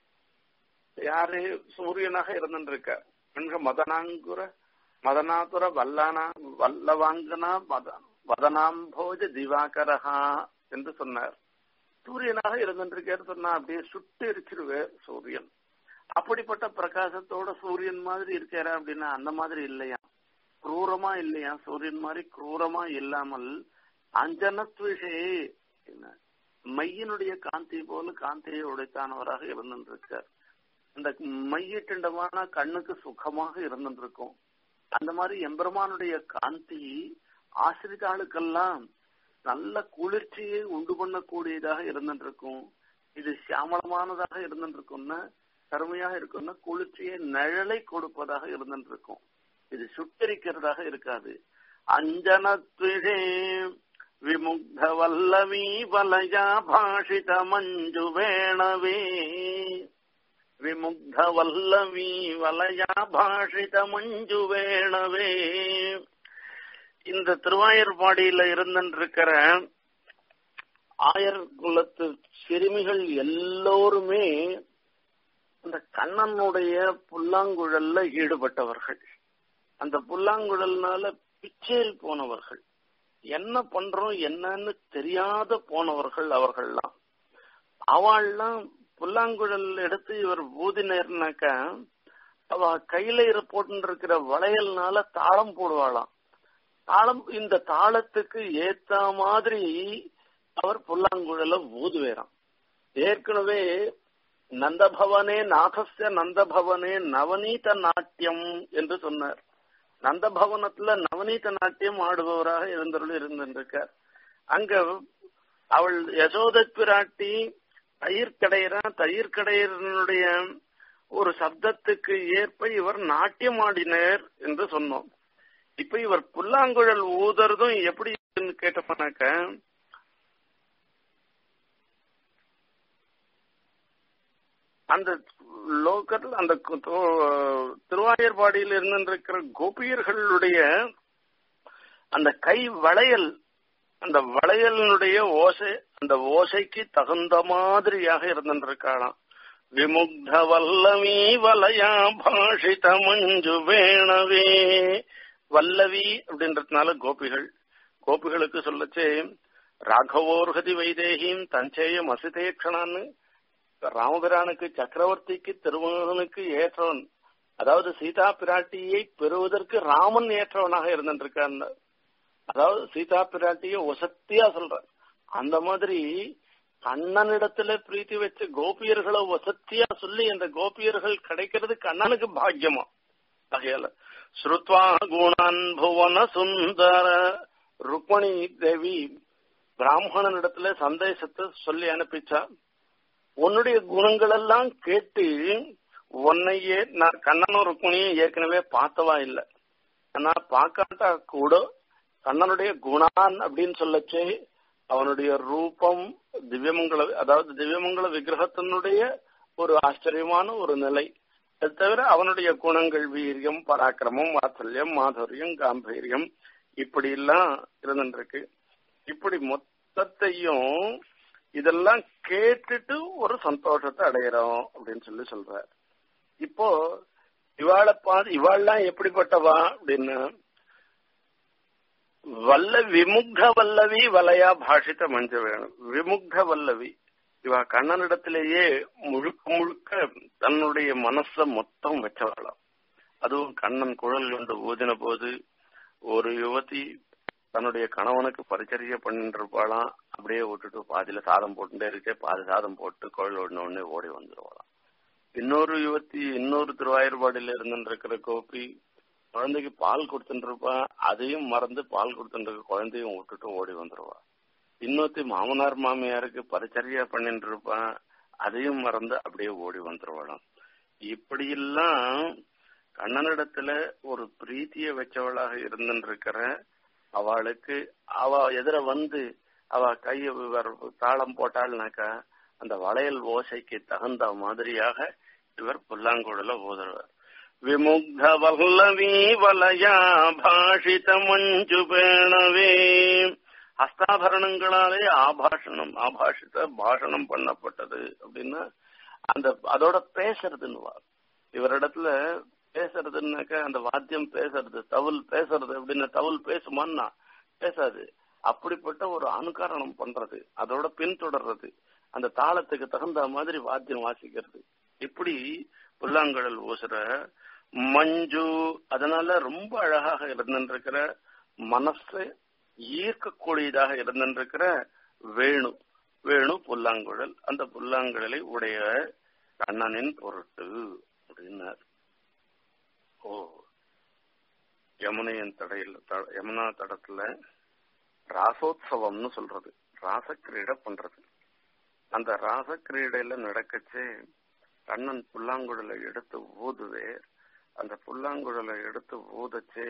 யாரு சூரியனாக இருந்திருக்கார் என்க மதனாங்குர மதனாதுர வல்லானா வல்லவாங்கனா வதனாம்போஜ திவாகரஹா என்று சொன்னார் சூரியனாக இருந்திருக்கார் சொன்னா அப்படியே சுட்டு எரிச்சிருவார் சூரியன் அப்படிப்பட்ட பிரகாசத்தோட சூரியன் மாதிரி இருக்காரா அப்படின்னா அந்த மாதிரி இல்லையா குரூரமா இல்லையா சூரியன் மாதிரி குரூரமா இல்லாமல் அஞ்சனத்விஷே மையினுடைய காந்தி போல காந்தியை உடைத்தானவராக இருந்திருக்கார் அந்த மையிட்டண்டமான கண்ணுக்கு சுகமாக இருந்திருக்கும் அந்த மாதிரி எம்பெருமானுடைய காந்தி ஆசிரிதாளுக்கெல்லாம் நல்ல குளிர்ச்சியை உண்டு பண்ணக்கூடியதாக இருந்திருக்கும் இது சியாமளமானதாக இருந்திருக்கும்னா கருமையாக இருக்கும்னா குளிர்ச்சியை நிழலை கொடுப்பதாக இருந்திருக்கும் இது சுட்டரிக்கிறதாக இருக்காது அஞ்சனத்விழே விமுக்த வல்லவி வலயா பாஷித மஞ்சு வேணவே விமுக்த வல்லவி வலயா பாஷித மஞ்சு வேணவே இந்த திருவாயூர்பாடியில இருந்திருக்கிற ஆயர் குலத்து சிறுமிகள் எல்லோருமே அந்த கண்ணனுடைய புல்லாங்குழல்ல ஈடுபட்டவர்கள் அந்த புல்லாங்குழல்னால பிச்சையில் போனவர்கள் என்ன பண்றோம் என்னன்னு தெரியாத போனவர்கள் அவர்கள்லாம் அவள்லாம் புல்லாங்குழல் எடுத்து இவர் ஊதினர்னாக்க அவ கையில போட்டு இருக்கிற வளையல்னால தாளம் போடுவாளாம் தாளம் இந்த தாளத்துக்கு ஏத்த மாதிரி அவர் புல்லாங்குழல ஊதுவேறாம் ஏற்கனவே நந்தபவனே நாதஸ்ய நந்தபவனே நவநீத நாட்டியம் என்று சொன்னார் நந்தபவனத்துல நவநீத நாட்டியம் ஆடுபவராக இருந்தருள் இருந்திருக்கார் அங்க அவள் யசோத பிராட்டி தயிர் கடையிறா தயிர் கடையனுடைய ஒரு சப்தத்துக்கு ஏற்ப இவர் நாட்டியம் ஆடினர் என்று சொன்னோம் இப்ப இவர் புல்லாங்குழல் ஊதுறதும் எப்படி கேட்டப்பனாக்க அந்த லோக்கல் அந்த திருவாயூர்பாடியில் இருந்திருக்கிற கோபியர்களுடைய அந்த கை வளையல் அந்த வளையலினுடைய ஓசை அந்த ஓசைக்கு தகுந்த மாதிரியாக இருந்திருக்காளாம் விமுக்த வல்லவி வலயா பாஷித மஞ்சு வேணவே வல்லவி அப்படின்றதுனால கோபிகள் கோபிகளுக்கு சொல்லச்சே ராகவோர்கதி வைதேகியும் தஞ்சேயம் அசிதேக்ஷணான்னு ராமபிரானுக்கு சக்கரவர்த்திக்கு திருமகனுக்கு ஏற்றவன் அதாவது சீதா பிராட்டியை பெறுவதற்கு ராமன் ஏற்றவனாக இருந்திருக்கான் அதாவது சீதா பிராட்டிய ஒசத்தியா சொல்ற அந்த மாதிரி கண்ணனிடத்துல பிரீத்தி வச்ச கோபியர்களை வசத்தியா சொல்லி அந்த கோபியர்கள் கிடைக்கிறது கண்ணனுக்கு பாக்கியமா ஆகையால ஸ்ருத்வா குணான் புவன சுந்தர ருக்மணி தேவி பிராமணனிடத்துல சந்தேசத்தை சொல்லி அனுப்பிச்சா உன்னுடைய குணங்கள் எல்லாம் கேட்டு உன்னையே நான் கண்ணனும் ருக்மணியும் ஏற்கனவே பார்த்தவா இல்லை ஆனா பார்க்காட்டா கூட கண்ணனுடைய குணான் அப்படின்னு சொல்லச்சே அவனுடைய ரூபம் திவ்யமங்கல அதாவது திவ்யமங்கல விக்கிரகத்தினுடைய ஒரு ஆச்சரியமான ஒரு நிலை அது தவிர அவனுடைய குணங்கள் வீரியம் பராக்கிரமம் வாத்சல்யம் மாதுரியம் காம்பீரியம் இப்படி எல்லாம் இருந்துருக்கு இப்படி மொத்தத்தையும் இதெல்லாம் கேட்டுட்டு ஒரு சந்தோஷத்தை அடையிறோம் அப்படின்னு சொல்லி சொல்ற இப்போ இவாளை பாது இவாள்லாம் எப்படிப்பட்டவா அப்படின்னு வல்ல விமுக்த வல்லவி வலையா பாஷித்த மஞ்ச வேணும் விமுக்த வல்லவி இவ கண்ணனிடத்திலேயே முழுக்க முழுக்க தன்னுடைய மனச மொத்தம் வச்சவளாம் அதுவும் கண்ணன் குழல் கொண்டு ஊதின போது ஒரு யுவதி தன்னுடைய கணவனுக்கு பரிச்சரிய பண்ணிட்டு இருப்பாளாம் அப்படியே விட்டுட்டு பாதியில சாதம் போட்டுட்டே இருக்கே பாதி சாதம் போட்டு குழல் ஓடின உடனே ஓடி வந்துருவாளாம் இன்னொரு யுவதி இன்னொரு திருவாயூர்பாடியில இருந்துட்டு இருக்கிற கோபி குழந்தைக்கு பால் கொடுத்துட்டு இருப்பா அதையும் மறந்து பால் கொடுத்துட்டு இருக்க குழந்தையும் விட்டுட்டு ஓடி வந்துருவா இன்னொருத்தி மாமனார் மாமியாருக்கு பரிச்சரியா பண்ணிட்டு இருப்பான் அதையும் மறந்து அப்படியே ஓடி வந்துருவாளாம் இப்படியெல்லாம் கண்ணனிடத்துல ஒரு பிரீத்திய வச்சவளாக இருந்துட்டு இருக்கிற அவளுக்கு அவ எதிர வந்து அவ கைய தாளம் போட்டாள்னாக்கா அந்த வளையல் ஓசைக்கு தகுந்த மாதிரியாக இவர் புல்லாங்குழல ஓதுறார் விமுக்த வல்லவி வலயா பாஷித மஞ்சு பேணவே ஹஸ்தாபரணங்களாலே ஆபாஷணம் ஆபாஷித்த பாஷணம் பண்ணப்பட்டது அப்படின்னா அந்த அதோட பேசுறதுன்னு இவரிடத்துல பேசுறதுன்னாக்க அந்த வாத்தியம் பேசுறது தவுல் பேசுறது அப்படின்னா தவுல் பேசுமான்னா பேசாது அப்படிப்பட்ட ஒரு அனுகரணம் பண்றது அதோட பின்தொடர்றது அந்த தாளத்துக்கு தகுந்த மாதிரி வாத்தியம் வாசிக்கிறது இப்படி புல்லாங்குழல் ஊசுற மஞ்சு அதனால ரொம்ப அழகாக இருந்திருக்கிற மனசு ஈர்க்கக்கூடியதாக இருந்திருக்கிற வேணு வேணு புல்லாங்குழல் அந்த புல்லாங்குழலை உடைய கண்ணனின் பொருட்டு அப்படின்னார் ஓ யமுனையின் தடையில் யமுனா தடத்துல ராசோத்சவம்னு சொல்றது ராசக்கிரீடை பண்றது அந்த ராசக்கிரீடையில நடக்கச்சே கண்ணன் புல்லாங்குழலை எடுத்து ஊதுவே அந்த புல்லாங்குழலை எடுத்து ஊதச்சே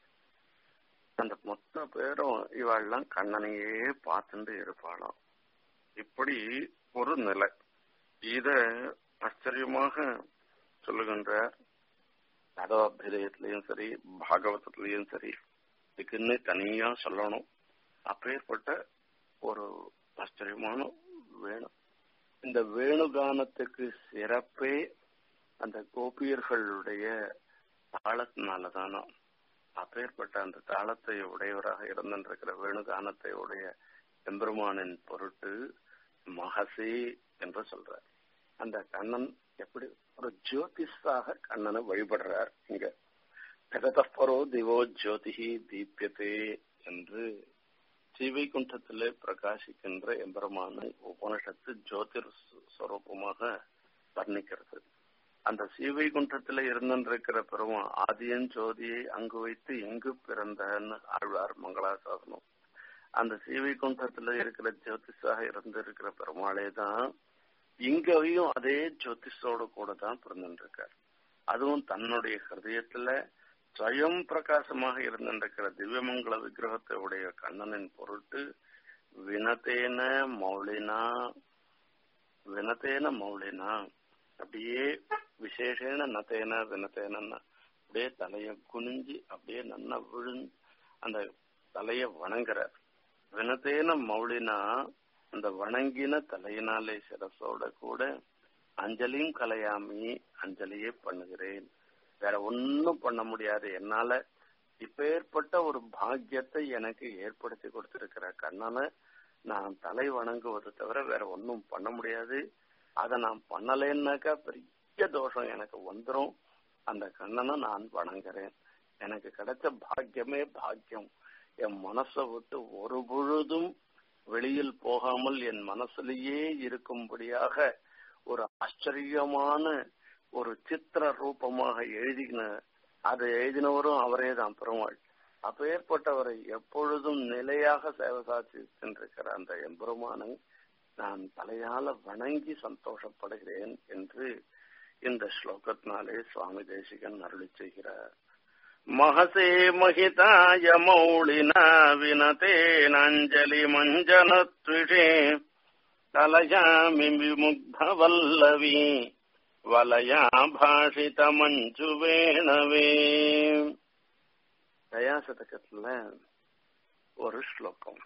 அந்த மொத்த பேரும் இவாள்லாம் கண்ணனையே பார்த்துட்டு இருப்பாளாம் இப்படி ஒரு நிலை இத ஆச்சரியமாக சொல்லுகின்றார் அதோபிதயத்திலையும் சரி பாகவதத்திலையும் சரி இதுக்குன்னு தனியா சொல்லணும் அப்பேற்பட்ட ஒரு ஆச்சரியமான வேணும் இந்த வேணுகானத்துக்கு சிறப்பே அந்த கோபியர்களுடைய தாளத்தினாலதானோ அப்பேற்பட்ட அந்த தாளத்தை உடையவராக இருந்திருக்கிற வேணுகானத்தை உடைய எம்பெருமானின் பொருட்டு மகசி என்று சொல்றார் அந்த கண்ணன் எப்படி ஒரு ஜோதிஷாக கண்ணனை வழிபடுறார் இங்க ஜெகதப்பரோ திவோ ஜோதிஹி தீபியதே என்று ஸ்ரீவைகுண்டத்திலே பிரகாசிக்கின்ற எம்பெருமானை உபனிஷத்து ஜோதிர் ஸ்வரூபமாக வர்ணிக்கிறது அந்த ஸ்ரீவைகுண்டத்துல இருந்திருக்கிற பெருமான் ஆதியன் ஜோதியை அங்கு வைத்து எங்கு பிறந்தன்னு ஆழ்வார் மங்களாசாசனம் அந்த ஸ்ரீவைகுண்டத்துல இருக்கிற ஜோதிஷாக இருந்திருக்கிற பெருமாளே தான் இங்கேயும் அதே ஜோதிஷோடு கூட தான் பிறந்திருக்கார் அதுவும் தன்னுடைய ஹிருதயத்துல ஸ்வயம் பிரகாசமாக இருந்திருக்கிற திவ்யமங்கல விக்கிரகத்தை உடைய கண்ணனின் பொருட்டு வினத்தேன மௌலினா வினத்தேன மௌலினா அப்படியே விசேஷேன நத்தேன வினத்தேனா அப்படியே தலைய குனிஞ்சு அப்படியே நன்னா விழுந்து அந்த தலைய வணங்குறார் வினத்தேன மௌளினா அந்த வணங்கின தலையினாலே சிரசோட கூட அஞ்சலியும் கலையாமி அஞ்சலியே பண்ணுகிறேன் வேற ஒன்னும் பண்ண முடியாது என்னால இப்பேற்பட்ட ஒரு பாக்கியத்தை எனக்கு ஏற்படுத்தி கொடுத்திருக்கிற கண்ணனை நான் தலை வணங்குவது தவிர வேற ஒன்னும் பண்ண முடியாது அதை நான் பண்ணலைன்னாக்கா பெரிய தோஷம் எனக்கு வந்துடும் அந்த கண்ணனை நான் வணங்குறேன் எனக்கு கிடைச்ச பாக்கியமே பாக்கியம் என் மனசை விட்டு ஒரு பொழுதும் வெளியில் போகாமல் என் மனசுலயே இருக்கும்படியாக ஒரு ஆச்சரியமான ஒரு சித்திர ரூபமாக எழுதின அதை எழுதினவரும் அவரே தான் பெருமாள் அப்பேற்பட்டவரை எப்பொழுதும் நிலையாக சேவை சாட்சி சென்றிருக்கிற அந்த எம்பெருமானை நான் தலையால வணங்கி சந்தோஷப்படுகிறேன் என்று இந்த ஸ்லோகத்தினாலே சுவாமி தேசிகன் அருளி செய்கிறார் மகசே மகிதாய மௌளினா வினதேனஞ்சலி மஞ்சனத்விஷே கலயாமி விமுக்தவல்லவி வலயா பாஷித மஞ்சு வேணவே தயாசதகத்துல ஒரு ஸ்லோகம்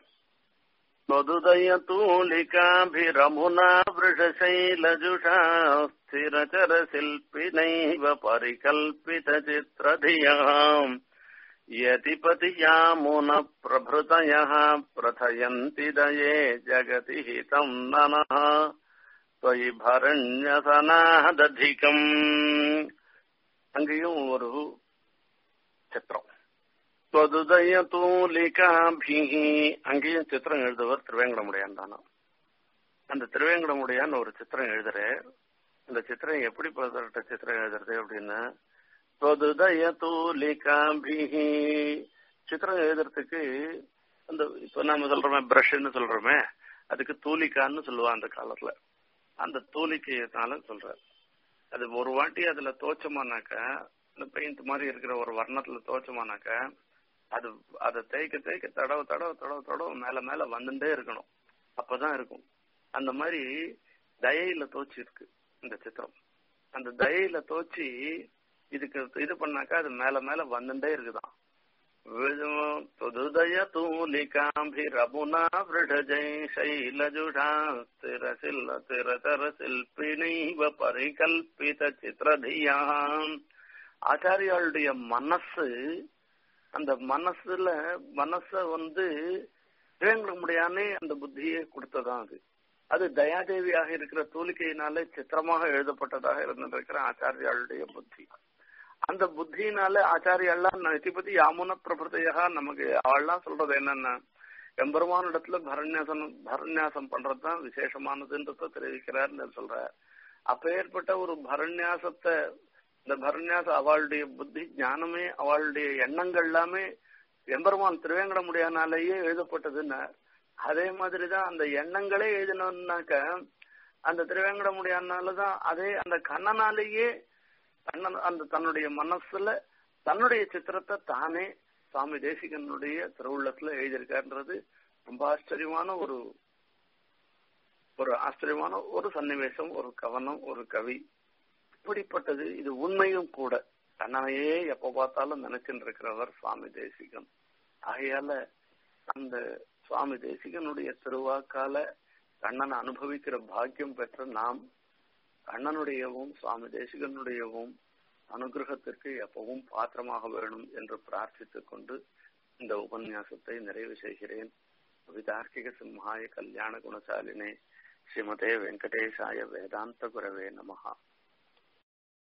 मधुदयतूलिकाभिरमुना वृषशैलजुषा स्थिरचरशिल्पिनैव परिकल्पितचित्रधियाम् यतिपतियामुनप्रभृतयः प्रथयन्ति दये जगति हितम् ननः त्वयि भरण्यसनादधिकम् அங்கேயும் ஒரு சித்திரம் தொதுதய தூலிகாபிகி அங்கேயும் சித்திரம் எழுதுவர் திருவேங்கடமுடையான் தானா அந்த திருவேங்கடமுடையான் ஒரு சித்திரம் எழுதுறார் அந்த சித்திரம் எப்படி பதட்ட சித்திரம் எழுதுறது அப்படின்னா தொதுதய தூலிகாபிகி சித்திரம் எழுதுறதுக்கு அந்த இப்ப நாம சொல்றோமே பிரஷ்ன்னு சொல்றோமே அதுக்கு தூலிக்கான்னு சொல்லுவா அந்த காலத்துல அந்த தூலிக்கையினால சொல்ற அது ஒரு வாட்டி அதுல தோச்சமானாக்கா இந்த பெயிண்ட் மாதிரி இருக்கிற ஒரு வர்ணத்துல தோச்சமானாக்கா அது அதை தேய்க்க தேய்க்க தடவை தடவை தடவை தடவை மேல மேல வந்துட்டே இருக்கணும் அப்பதான் இருக்கும் அந்த மாதிரி தயையில தோச்சி இருக்கு இந்த சித்திரம் அந்த தயையில தோச்சி இதுக்கு இது பண்ணாக்கா அது மேல மேல வந்துட்டே இருக்குதான் துதய தூலிகாம்பிரபுனா விருடஜை சைலஜுஷா ஸ்திரசில் ஸ்திரதர சில்பிணைவ பரிகல்பித சித்திரதியாம் ஆச்சாரியாளுடைய மனசு அந்த மனசுல மனச வந்து வேங்க முடியானே அந்த புத்தியை கொடுத்ததான் அது அது தயாதேவியாக இருக்கிற தூலிக்கையினாலே சித்திரமாக எழுதப்பட்டதாக இருந்திருக்கிற ஆச்சாரியாளுடைய புத்தி அந்த புத்தியினால ஆச்சாரியெல்லாம் நதிபதி யாமுன பிரபுதையா நமக்கு அவள்லாம் சொல்றது என்னன்னா எம்பெருமான இடத்துல பரநியாசம் பரநியாசம் பண்றதுதான் விசேஷமானதுன்றத தெரிவிக்கிறார்னு சொல்ற அப்ப ஏற்பட்ட ஒரு பரநியாசத்தை இந்த பரநியாச அவளுடைய புத்தி ஞானமே அவளுடைய எண்ணங்கள் எல்லாமே எம்பெருமான் திருவேங்கடமுடியானாலேயே எழுதப்பட்டதுன்னு அதே மாதிரிதான் அந்த எண்ணங்களே எழுதினோம்னாக்க அந்த திருவேங்கடமுடியானாலதான் அதே அந்த கண்ணனாலேயே கண்ணன் அந்த தன்னுடைய மனசுல தன்னுடைய சித்திரத்தை தானே சுவாமி தேசிகனுடைய திருவுள்ளத்துல எழுதியிருக்காருன்றது ரொம்ப ஆச்சரியமான ஒரு ஒரு ஆச்சரியமான ஒரு சன்னிவேசம் ஒரு கவனம் ஒரு கவி இப்படிப்பட்டது இது உண்மையும் கூட கண்ணனையே எப்ப பார்த்தாலும் நினைச்சுட்டு இருக்கிறவர் சுவாமி தேசிகன் ஆகையால அந்த சுவாமி தேசிகனுடைய திருவாக்கால கண்ணனை அனுபவிக்கிற பாக்கியம் பெற்ற நாம் கண்ணனுடையவும் சுவாமி தேசிகனுடையவும் அனுகிரகத்திற்கு எப்பவும் பாத்திரமாக வேணும் என்று பிரார்த்தித்துக் கொண்டு இந்த உபன்யாசத்தை நிறைவு செய்கிறேன் விதார்க்கிக சிம்ஹாய கல்யாண குணசாலினே ஸ்ரீமதே வெங்கடேஷாய வேதாந்த குரவே நமகா